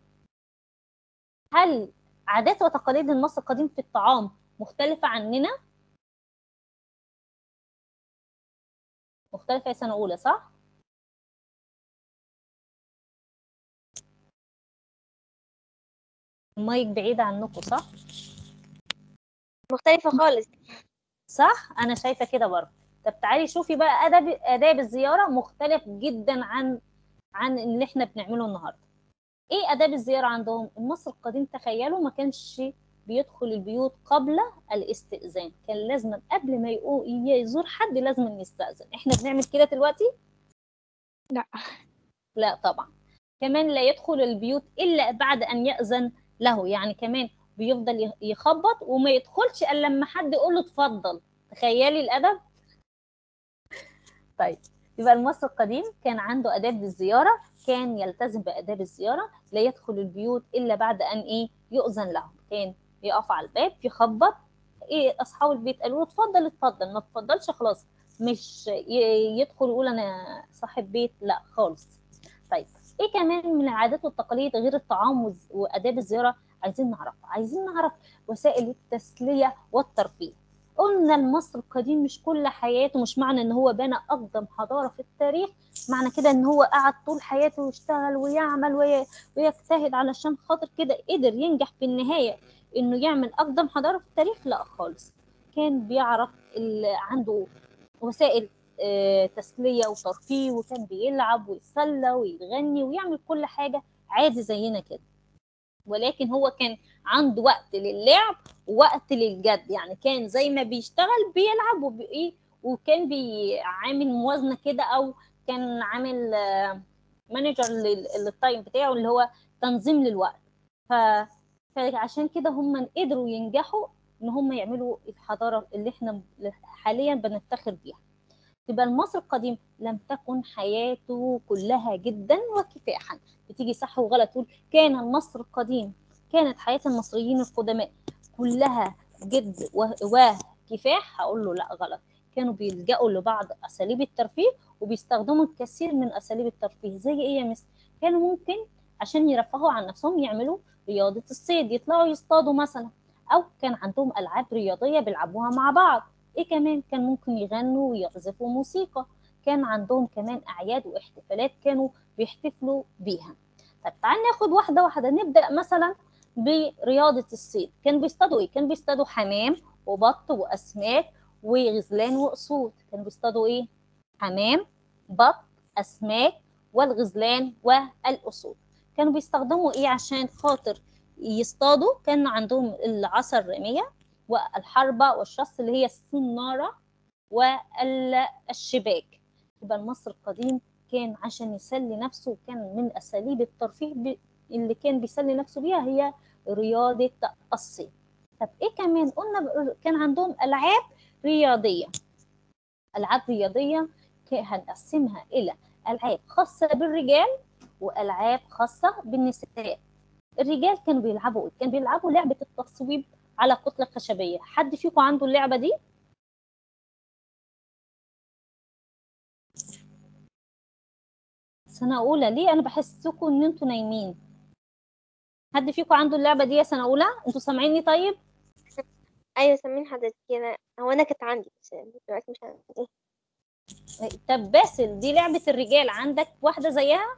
هل عادات وتقاليد المصري القديم في الطعام مختلفة عننا؟ مختلفة يا سنة أولى صح؟ المايك بعيد عنكم صح؟ مختلفة خالص صح؟ أنا شايفة كده برضه طب تعالي شوفي بقى اداب اداب الزياره مختلف جدا عن عن اللي احنا بنعمله النهارده ايه اداب الزياره عندهم المصري القديم تخيلوا ما كانش بيدخل البيوت قبل الاستئذان كان لازم قبل ما يقو- يزور حد لازم يستأذن احنا بنعمل كده دلوقتي لا لا طبعا كمان لا يدخل البيوت الا بعد ان يأذن له يعني كمان بيفضل ي- يخبط وما يدخلش الا لما حد يقول له اتفضل تخيلي الادب طيب يبقى المصري القديم كان عنده اداب الزياره كان يلتزم باداب الزياره لا يدخل البيوت الا بعد ان ايه يؤذن له كان يقف على الباب يخبط ايه اصحاب البيت قالوا له اتفضل اتفضل ما تفضلش خلاص مش ي- يدخل يقول انا صاحب بيت لا خالص طيب ايه كمان من العادات والتقاليد غير الطعام والز- واداب الزياره عايزين نعرف عايزين نعرف وسائل التسليه والترفيه قلنا المصري القديم مش كل حياته مش معنى ان هو بنى اقدم حضاره في التاريخ معنى كده ان هو قعد طول حياته يشتغل ويعمل وي- ويجتهد علشان خاطر كده قدر ينجح في النهايه انه يعمل اقدم حضاره في التاريخ لا خالص كان بيعرف ال- عنده وسائل آه، تسليه وترفيه وكان بيلعب ويتسلى ويغني ويعمل كل حاجه عادي زينا كده ولكن هو كان عنده وقت للعب ووقت للجد يعني كان زي ما بيشتغل بيلعب وبإيه وكان بيعامل موازنه كده او كان عامل مانجر للتايم بتاعه اللي هو تنظيم للوقت ف فعشان كده هم قدروا ينجحوا ان هم يعملوا الحضاره اللي احنا حاليا بنفتخر بيها يبقى المصري القديم لم تكن حياته كلها جدا وكفاحا بتيجي صح وغلط تقول كان المصري القديم كانت حياة المصريين القدماء كلها جد و- وكفاح هقول له لا غلط كانوا بيلجأوا لبعض أساليب الترفيه وبيستخدموا الكثير من أساليب الترفيه زي إيه يا مس كانوا ممكن عشان يرفهوا عن نفسهم يعملوا رياضة الصيد يطلعوا يصطادوا مثلا أو كان عندهم ألعاب رياضية بيلعبوها مع بعض إيه كمان كان ممكن يغنوا ويعزفوا موسيقى كان عندهم كمان أعياد واحتفالات كانوا بيحتفلوا بيها طب تعال ناخد واحدة واحدة نبدأ مثلا برياضة الصيد كان بيصطادوا إيه؟ كان بيصطادوا حمام وبط وأسماك وغزلان وأسود كانوا بيصطادوا إيه؟ حمام بط أسماك والغزلان والأسود كانوا بيستخدموا إيه عشان خاطر يصطادوا كان عندهم العصا الرمية والحربة والشص اللي هي الصنارة والشباك يبقى المصري القديم كان عشان يسلي نفسه كان من أساليب الترفيه ب- اللي كان بيسلي نفسه بيها هي رياضة الصيد طب إيه كمان قلنا ب- كان عندهم ألعاب رياضية ألعاب رياضية ك- هنقسمها إلى ألعاب خاصة بالرجال وألعاب خاصة بالنساء الرجال كانوا بيلعبوا إيه؟ كانوا بيلعبوا لعبة التصويب على كتلة خشبية حد فيكم عنده اللعبة دي؟ سنة أولى ليه أنا بحسكم إن أنتوا نايمين حد فيكم عنده اللعبة دي يا سنة أولى؟ أنتوا سامعيني طيب؟ ايوه سامعين حضرتك انا هو انا كانت عندي بس دلوقتي مش عندي طب باسل دي لعبة الرجال عندك واحدة زيها؟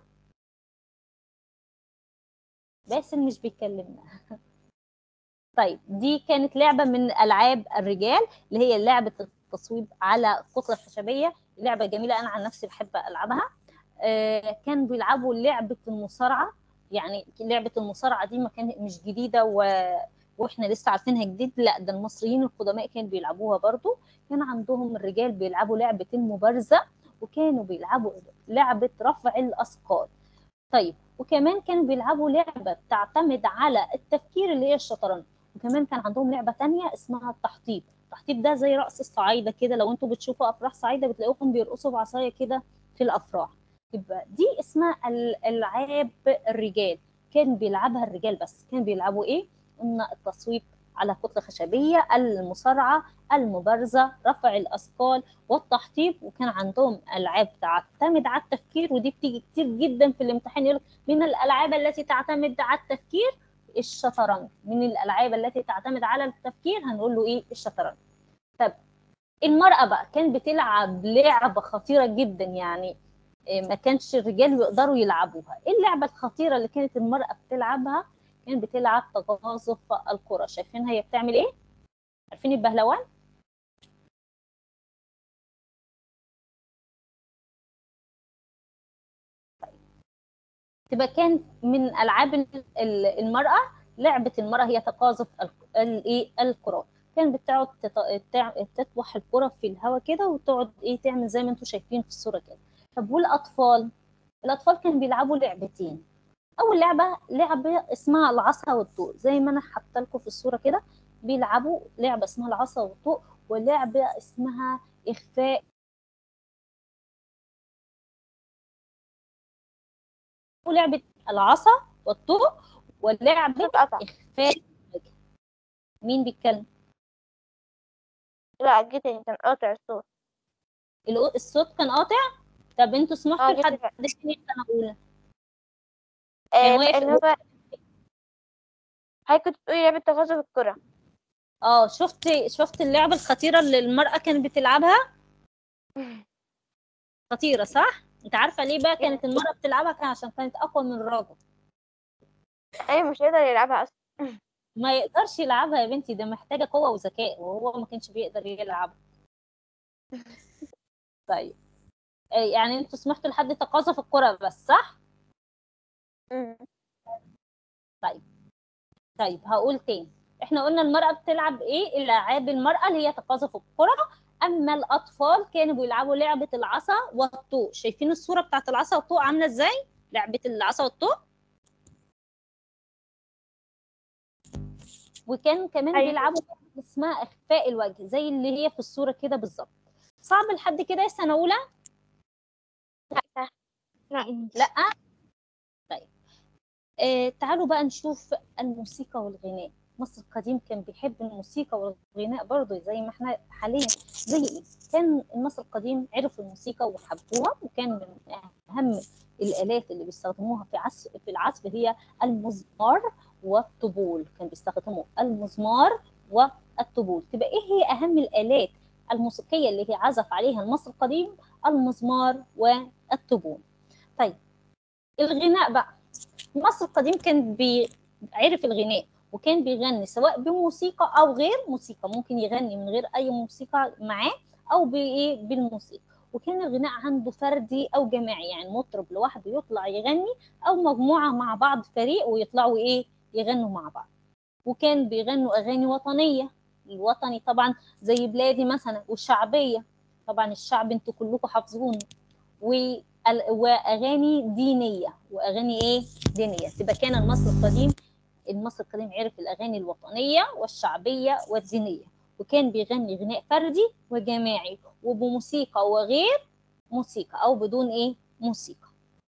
باسل مش بيكلمنا طيب دي كانت لعبة من ألعاب الرجال اللي هي لعبة التصويب على كتلة خشبية لعبة جميلة أنا عن نفسي بحب ألعبها آه، كانوا بيلعبوا لعبة المصارعة يعني لعبة المصارعة دي ما كان مش جديدة و... واحنا لسه عارفينها جديد لا ده المصريين القدماء كانوا بيلعبوها برضو كان عندهم الرجال بيلعبوا لعبة المبارزة وكانوا بيلعبوا لعبة رفع الأثقال طيب وكمان كانوا بيلعبوا لعبة بتعتمد على التفكير اللي هي الشطرنج وكمان كان عندهم لعبة تانية اسمها التحطيب التحطيب ده زي رقص الصعايدة كده لو انتوا بتشوفوا أفراح صعايدة بتلاقوهم بيرقصوا بعصاية كده في الأفراح يبقى دي اسمها ال- ألعاب الرجال كان بيلعبها الرجال بس كان بيلعبوا ايه؟ قلنا التصويب على كتلة خشبية المصارعة المبارزة رفع الأثقال والتحطيب وكان عندهم ألعاب تعتمد على التفكير ودي بتيجي كتير جدا في الامتحان يقول من الألعاب التي تعتمد على التفكير الشطرنج من الألعاب التي تعتمد على التفكير هنقول له إيه الشطرنج طب المرأة بقى كانت بتلعب لعبة خطيرة جدا يعني إيه، ما كانش الرجال يقدروا يلعبوها ايه اللعبة الخطيرة اللي كانت المرأة بتلعبها كانت بتلعب تغاظف الكرة شايفين هي بتعمل ايه عارفين البهلوان تبقى كان من العاب ال- ال- المراه لعبه المراه هي تقاذف ال- الايه الكرات كان بتقعد تط- تع- تطوح الكره في الهواء كده وتقعد ايه تعمل زي ما انتم شايفين في الصوره كده طب والاطفال الاطفال كانوا بيلعبوا لعبتين اول لعبه لعبه اسمها العصا والطوق زي ما انا حاطه لكم في الصوره كده بيلعبوا لعبه اسمها العصا والطوق ولعبه اسمها اخفاء ولعبه العصا والطوق ولعبه صوت قطع اخفاء الوجه. مين بيتكلم لا جدا كان قاطع الصوت الأو- الصوت كان قاطع طب انتوا سمحتوا اه لحد جدا سنة سنه اولى آه، واقف اللي هو هاي كنت بتقولي لعبة تغاظف الكرة اه شفت شفت اللعبه الخطيره اللي المراه كانت بتلعبها خطيره صح انت عارفه ليه بقى كانت المراه بتلعبها كان عشان كانت اقوى من الراجل أيوة مش هيقدر يلعبها أصلا ما يقدرش يلعبها يا بنتي ده محتاجه قوه وذكاء وهو ما كانش بيقدر يلعبها طيب آه، يعني انتوا سمحتوا لحد تقاذف الكره بس صح مم. طيب هقول تاني احنا قلنا المرأة بتلعب ايه الالعاب المرأة اللي هي تقاذف الكرة اما الاطفال كانوا بيلعبوا لعبة العصا والطوق شايفين الصورة بتاعت العصا والطوق عاملة ازاي لعبة العصا والطوق وكان كمان أيوة. بيلعبوا لعبة اسمها اخفاء الوجه زي اللي هي في الصورة كده بالظبط صعب لحد كده يا سنة اولى لا لا لا طيب آه تعالوا بقى نشوف الموسيقى والغناء مصر القديم كان بيحب الموسيقى والغناء برضه زي ما احنا حاليا زي ايه كان مصر القديم عرفوا الموسيقى وحبوها وكان من اهم الالات اللي بيستخدموها في عزف في العزف هي المزمار والطبول كان بيستخدموا المزمار والطبول تبقى ايه هي اهم الالات الموسيقيه اللي هي عزف عليها المصري القديم المزمار والطبول طيب الغناء بقى مصر القديم كان بيعرف الغناء وكان بيغني سواء بموسيقى او غير موسيقى ممكن يغني من غير اي موسيقى معاه او بايه بالموسيقى وكان الغناء عنده فردي او جماعي يعني مطرب لوحده يطلع يغني او مجموعه مع بعض فريق ويطلعوا ايه يغنوا مع بعض وكان بيغنوا اغاني وطنيه الوطني طبعا زي بلادي مثلا والشعبيه طبعا الشعب انتوا كلكم حافظونه وال- واغاني دينيه واغاني ايه دينيه تبقى كان المصري القديم المصري القديم عرف الاغاني الوطنيه والشعبيه والدينيه وكان بيغني غناء فردي وجماعي وبموسيقى وغير موسيقى او بدون ايه موسيقى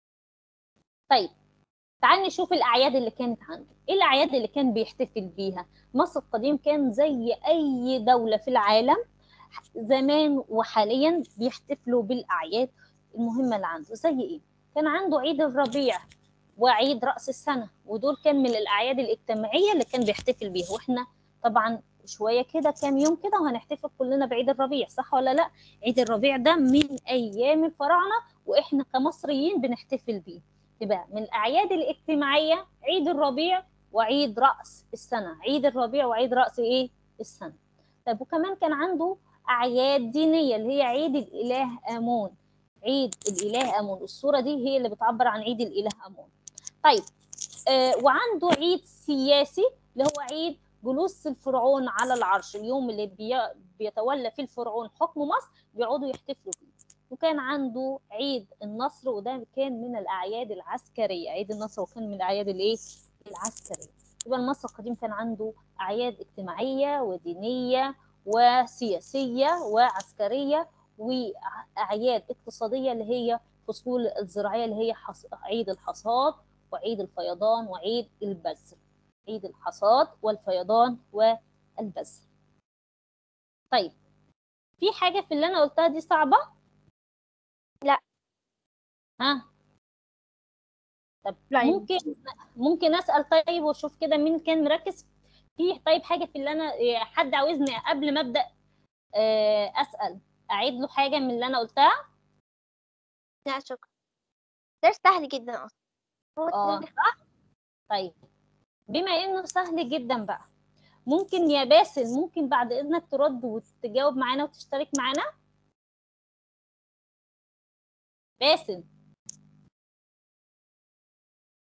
طيب تعال نشوف الاعياد اللي كانت عنده ايه الاعياد اللي كان بيحتفل بيها مصر القديم كان زي اي دوله في العالم زمان وحاليا بيحتفلوا بالاعياد المهمه اللي عنده زي ايه كان عنده عيد الربيع وعيد راس السنه ودول كان من الاعياد الاجتماعيه اللي كان بيحتفل بيها واحنا طبعا شويه كده كام يوم كده وهنحتفل كلنا بعيد الربيع صح ولا لا عيد الربيع ده من ايام الفراعنه واحنا كمصريين بنحتفل بيه يبقى من الاعياد الاجتماعيه عيد الربيع وعيد راس السنه عيد الربيع وعيد راس ايه السنه طيب وكمان كان عنده اعياد دينيه اللي هي عيد الاله امون عيد الاله امون الصوره دي هي اللي بتعبر عن عيد الاله امون طيب آه وعنده عيد سياسي اللي هو عيد جلوس الفرعون على العرش اليوم اللي بي بيتولى فيه الفرعون حكم مصر بيقعدوا يحتفلوا فيه وكان عنده عيد النصر وده كان من الاعياد العسكريه عيد النصر وكان من الاعياد الايه العسكريه يبقى المصري القديم كان عنده اعياد اجتماعيه ودينيه وسياسيه وعسكريه واعياد اقتصاديه اللي هي فصول الزراعيه اللي هي حص... عيد الحصاد وعيد الفيضان وعيد البذر عيد الحصاد والفيضان والبذر طيب في حاجه في اللي انا قلتها دي صعبه لا. ها طب لا. ممكن ممكن اسال طيب واشوف كده مين كان مركز في طيب حاجه في اللي انا حد عاوزني قبل ما ابدا آه، اسال اعيد له حاجه من اللي انا قلتها لا شكرا درس سهل جدا أصلا هو اه التاريخ صح طيب بما انه سهل جدا بقى ممكن يا باسل ممكن بعد اذنك ترد وتجاوب معانا وتشترك معانا باسل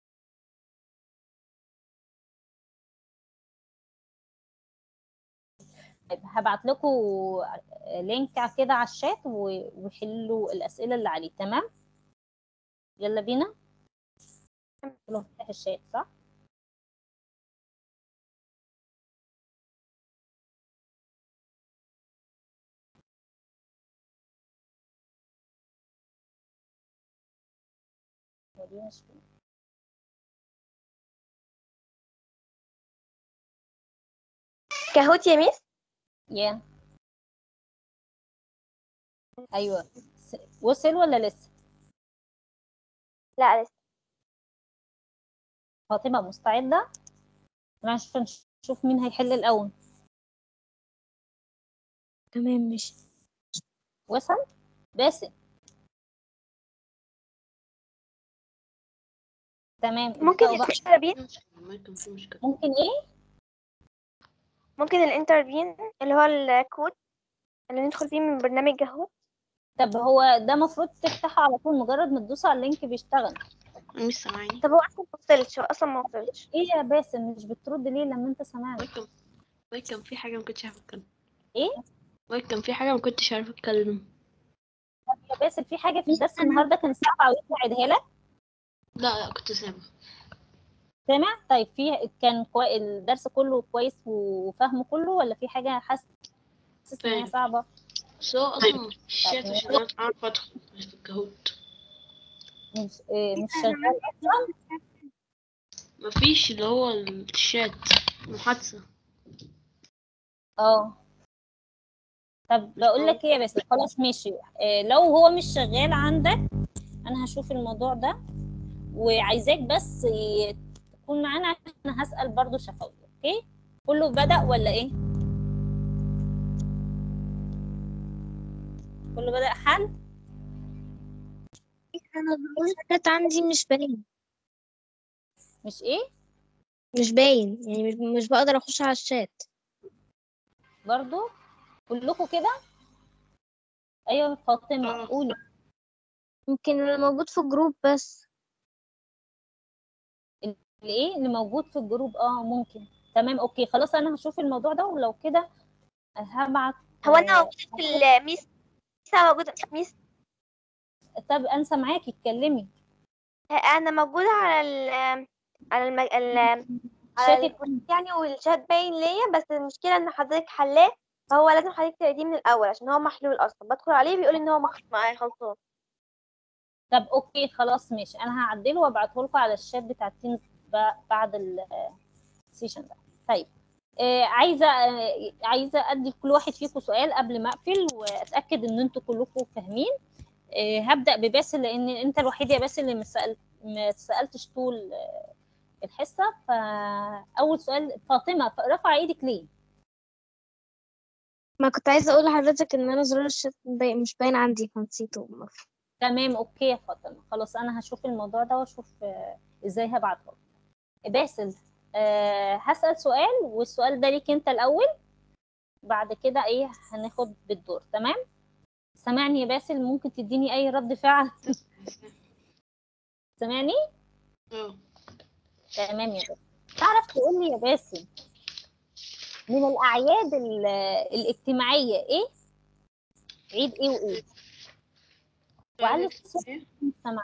هبعت لكم لينك كده على الشات و- وحلوا الأسئلة اللي عليه تمام يلا بينا كله فتح الشات صح ورينا شوية. كهوت يا ميس يا ايوه س- وصل ولا لسه لا لسه فاطمة مستعدة عشان نشوف مين هيحل الأول تمام ماشي وصل باسم تمام ممكن ابدأوا بقى. الانترفين ممكن في مشكلة ممكن ايه ممكن الانترفين اللي هو الكود اللي ندخل فيه من برنامج كهوت طب هو ده مفروض تفتحه على طول مجرد ما تدوس على اللينك بيشتغل مش سامعيني طب هو اصلا ما وصلش هو اصلا ما وصلش ايه يا باسم مش بترد ليه لما انت سامعني ممكن ممكن كان في حاجة ما كنتش عارفة اتكلم ايه ممكن كان في حاجة ما كنتش عارفة اتكلم يا باسم في حاجة في الدرس النهارده كان صعب عاوز اعيدها لك لا لا كنت سامع سامع طيب في كان كوي... الدرس كله كويس وفهمه كله ولا في حاجة حاسس ان هي فاهم. صعبة بس هو أصلا مش شات عشان أنا أعرف أدخل في الكهوت مش إيه مش شغال اصلا مفيش اللي هو الشات محادثة اه طب بقول لك ايه بس خلاص ماشي إيه لو هو مش شغال عندك انا هشوف الموضوع ده وعايزاك بس ي- تكون معانا عشان انا هسأل برضو شفوي اوكي كله بدأ ولا ايه كله بدأ حل انا الشات عندي مش باين مش ايه مش باين يعني مش, مش بقدر اخش على الشات برضو كلكم كده ايوه فاطمة آه. قولي ممكن اللي موجود في الجروب بس الايه اللي موجود في الجروب اه ممكن تمام اوكي خلاص انا هشوف الموضوع ده ولو كده هبعت هو انا آه، موجودة في الميس أنا موجودة ميس طب انسى معاكي اتكلمي انا موجودة على ال على الم... ال... على شاتي الجروب يعني والشات باين ليا بس المشكلة ان حضرتك حلاه فهو لازم حضرتك تعيديه من الاول عشان هو محلول اصلا بدخل عليه بيقول ان هو مخ... معايا خلصان طب اوكي خلاص ماشي انا هعدله وابعته لكم على الشات بتاع التيمز ب- بعد السيشن ده طيب آه عايزه آه عايزه ادي لكل واحد فيكم سؤال قبل ما اقفل واتاكد ان انتوا كلكم فاهمين آه هبدا بباسل لان انت الوحيد يا باسل اللي ما سأل- ما سالتش طول آه، الحصه فاول سؤال فاطمه رفع ايدك ليه ما كنت عايزة اقول لحضرتك ان انا زرار الشات باين مش باين عندي فنسيته تمام اوكي يا فاطمه خلاص انا هشوف الموضوع ده واشوف آه، ازاي هبعته لك. باسل آه هسأل سؤال والسؤال ده ليك انت الاول بعد كده ايه هناخد بالدور تمام سامعني يا باسل ممكن تديني اي رد فعل سامعني اه تمام يا باسل تعرف تقول لي يا باسل من الاعياد ال- الاجتماعيه ايه عيد ايه وايه وعلي الصوت سامع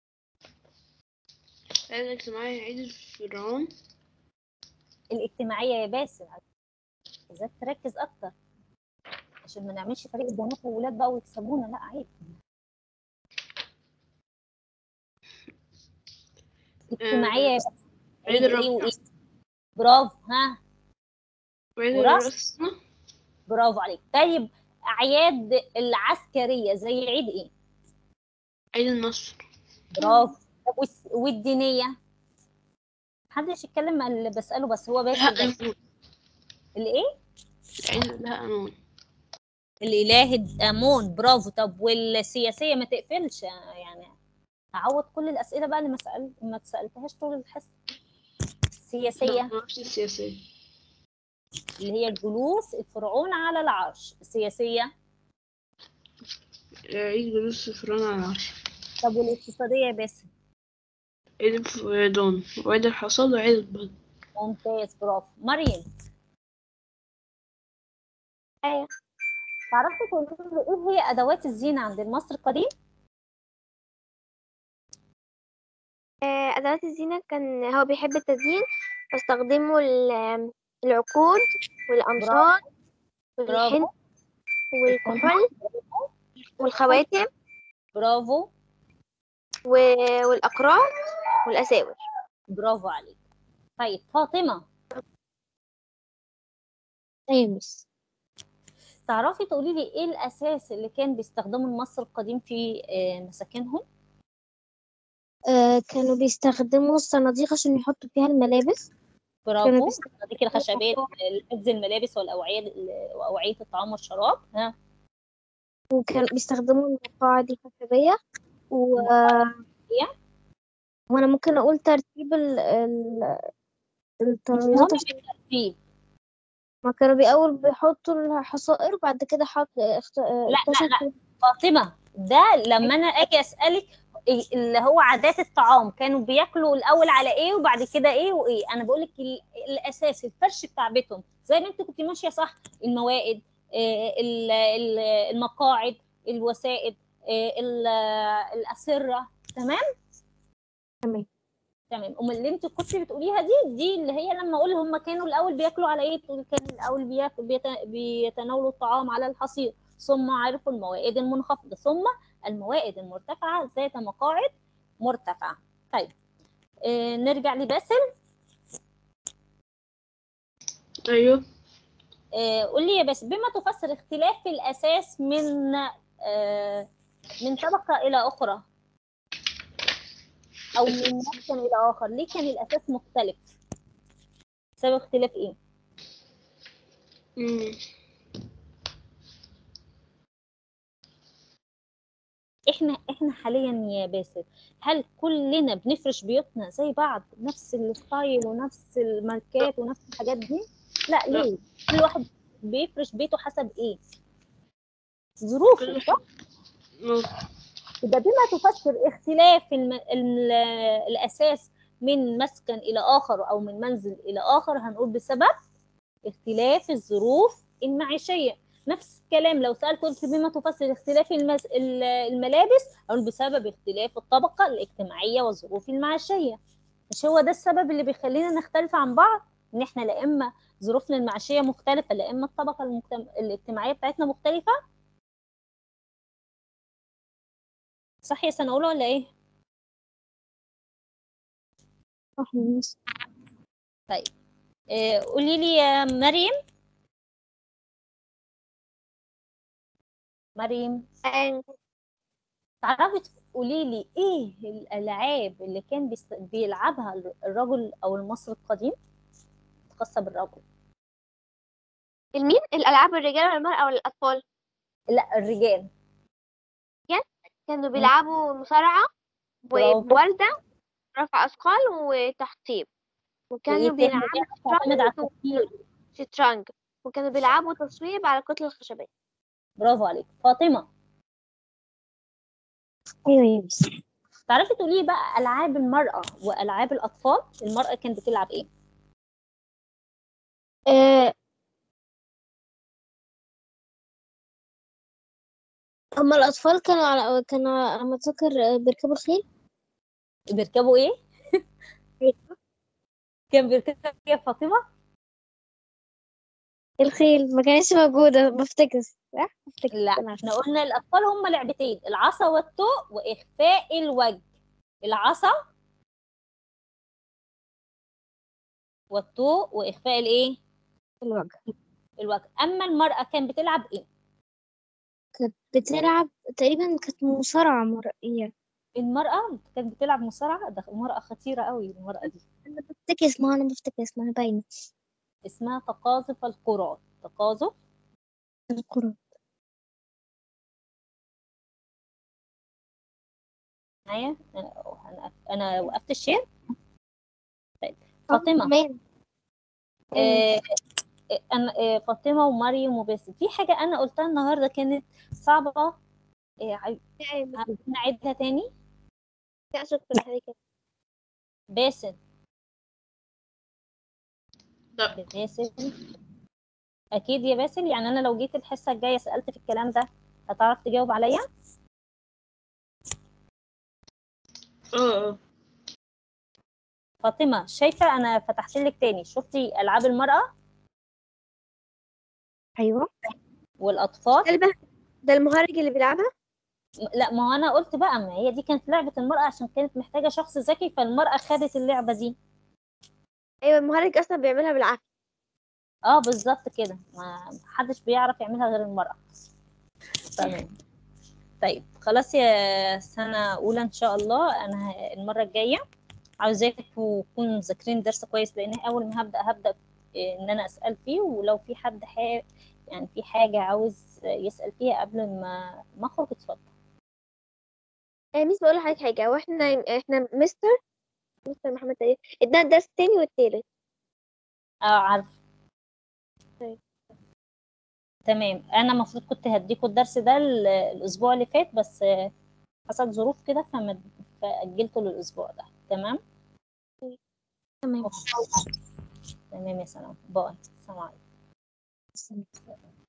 عيد الاجتماعي عيد الفرعون الاجتماعيه يا باسل عايزاك تركز اكتر عشان ما نعملش فريق بنات وولاد بقى ويكسبونا لا عيب اجتماعيه يا باسل عيد عيد ايه الربيع وايه برافو ها وعيد وراس؟ الراس برافو عليك طيب اعياد العسكريه زي عيد ايه عيد النصر برافو طب والس- والدينيه محدش يتكلم مع اللي بساله بس هو لها باسل بس قانون الايه العيد لها قانون الاله امون برافو طب والسياسيه ما تقفلش يعني هعوض كل الاسئله بقى اللي ما سأل ما اتسالتهاش طول الحصه السياسيه لا نفس السياسية اللي هي الجلوس الفرعون على العرش السياسيه عيد جلوس الفرعون على العرش طب والاقتصاديه يا باسل عيد الفيضان وعيد الحصاد وعيد البلد ممتاز برافو مريم أيوة تعرفي تقولي لي ايه هي ادوات الزينه عند المصري القديم آه، أدوات الزينة كان هو بيحب التزيين فاستخدموا ال- العقود والأمصار والحنة برافو والكحول والخواتم برافو و- والأقراط والأساور برافو عليك طيب فاطمه أيوة مس تعرفي تقولي لي ايه الاساس اللي كان بيستخدمه المصري القديم في آه، مساكنهم آه كانوا بيستخدموا الصناديق عشان يحطوا فيها الملابس كانوا برافو بيستخدموا صناديق الخشبيه لحفظ الملابس والاوعيه واوعيه الطعام والشراب ها وكانوا بيستخدموا المقاعد الخشبية و... هي وأنا ممكن أقول ترتيب ال... ال... مش مهم الطريات عشان بالترتيب ما كانوا بأول بيحطوا الحصائر وبعد كده حط اخت... لا لا اكتشفوا لا فاطمه ده لما انا اجي اسالك إيه اللي هو عادات الطعام كانوا بياكلوا الاول على ايه وبعد كده ايه وايه انا بقول لك الاساس الفرش بتاع بيتهم زي ما انت كنت ماشيه صح الموائد آه، ال- ال- المقاعد الوسائد آه، ال- الاسره تمام تمام تمام امال اللي انت كنت بتقوليها دي دي اللي هي لما اقول هم كانوا الاول بياكلوا على ايه تقول كانوا الاول بياكلوا بيت- بيتناولوا الطعام على الحصير ثم عرفوا الموائد المنخفضه ثم الموائد المرتفعه ذات مقاعد مرتفعه طيب آه نرجع لباسل أيوه آه قول لي يا باسل بما تفسر اختلاف الاساس من آه من طبقه الى اخرى او من مسكن الى اخر ليه كان الاساس مختلف سبب اختلاف ايه أمم. احنا احنا حاليا يا باسل هل كلنا بنفرش بيوتنا زي بعض نفس الستايل ونفس الماركات ونفس الحاجات دي لا ليه كل واحد بيفرش بيته حسب ايه ظروفه كل صح أمم. يبقى بما تفسر اختلاف الم... ال... الاساس من مسكن الى اخر او من منزل الى اخر هنقول بسبب اختلاف الظروف المعيشيه نفس الكلام لو سألت قلت بما تفسر اختلاف المس... ال- الملابس أقول بسبب اختلاف الطبقة الاجتماعية والظروف المعيشية مش هو ده السبب اللي بيخلينا نختلف عن بعض إن إحنا لا إما ظروفنا المعيشية مختلفة لا إما الطبقة المجتم... الاجتماعية بتاعتنا مختلفة صح يا سنة أولى ولا إيه؟ صح يا مس طيب آه، قولي لي يا مريم مريم آه، تعرفي تقولي لي ايه الالعاب اللي كان بيست... بيلعبها الرجل او المصري القديم خاصه بالرجل المين الألعاب الرجال ولا المرأة ولا الأطفال لا الرجال كانوا بيلعبوا مصارعة برافو. وبوردة رفع أثقال وتحطيب وايه وكانوا تاني بيلعبوا بيعتمد على شطرنج التفكير شطرنج وكانوا بيلعبوا تصويب على الكتلة الخشبية برافو عليك فاطمه أيوة يا مس تعرفي تقولي لي بقى العاب المراه والعاب الاطفال المراه كانت بتلعب ايه آه، هما الأطفال كانوا على كانوا على ما أتذكر آه، بيركبوا الخيل بيركبوا ايه كان بيركبوا ايه يا فاطمه الخيل ما كانتش موجودة بفتكر صح؟ بفتكر لا أنا عارفة. احنا قلنا الاطفال هم لعبتين العصا والطوق واخفاء الوجه العصا والطوق واخفاء الايه الوجه الوجه اما المراه كان بتلعب ايه كانت بتلعب تقريبا كانت مصارعة مرئية المراه كانت بتلعب مصارعه ده مراه خطيره قوي المراه دي أنا بفتكر اسمها أنا بفتكر اسمها باينة اسمها تقاذف القرات تقاذف القرى معايا انا انا أنا وقفت الشير طيب فاطمه تمام آه، أنا آه، فاطمة ومريم وباسم في حاجة أنا قلتها النهاردة كانت صعبة آه، عاي- عايزين نعيدها تاني أقصد كل حاجة كده باسم لا باسم اكيد يا باسل يعني انا لو جيت الحصه الجايه سالت في الكلام ده هتعرف تجاوب عليا اه اه فاطمه شايفه انا فتحت لك تاني شفتي العاب المراه ايوه والاطفال ده الب- ده المهرج اللي بيلعبها لا ما هو انا قلت بقى ما هي دي كانت لعبه المراه عشان كانت محتاجه شخص ذكي فالمراه خدت اللعبه دي ايوه المهرج اصلا بيعملها بالعافيه اه بالظبط كده ما حدش بيعرف يعملها غير المرأة تمام طيب خلاص يا سنة أولى إن شاء الله أنا ه- المرة الجاية عاوزاكم تكونوا مذاكرين درس كويس لأن أول ما هبدأ هبدأ إيه، إن أنا أسأل فيه ولو في حد حا... يعني في حاجة عاوز يسأل فيها قبل ما ما أخرج اتفضل آه ميس بقول لحضرتك حاجه واحنا احنا مستر مستر محمد تقريبا ادانا الدرس التاني والتالت اه عارف طيب. تمام انا المفروض كنت هديكوا الدرس ده ال- الاسبوع اللي فات بس آه، حصل ظروف كده فما- فاجلته للاسبوع ده تمام تمام تمام يا سلام باي السلام عليكم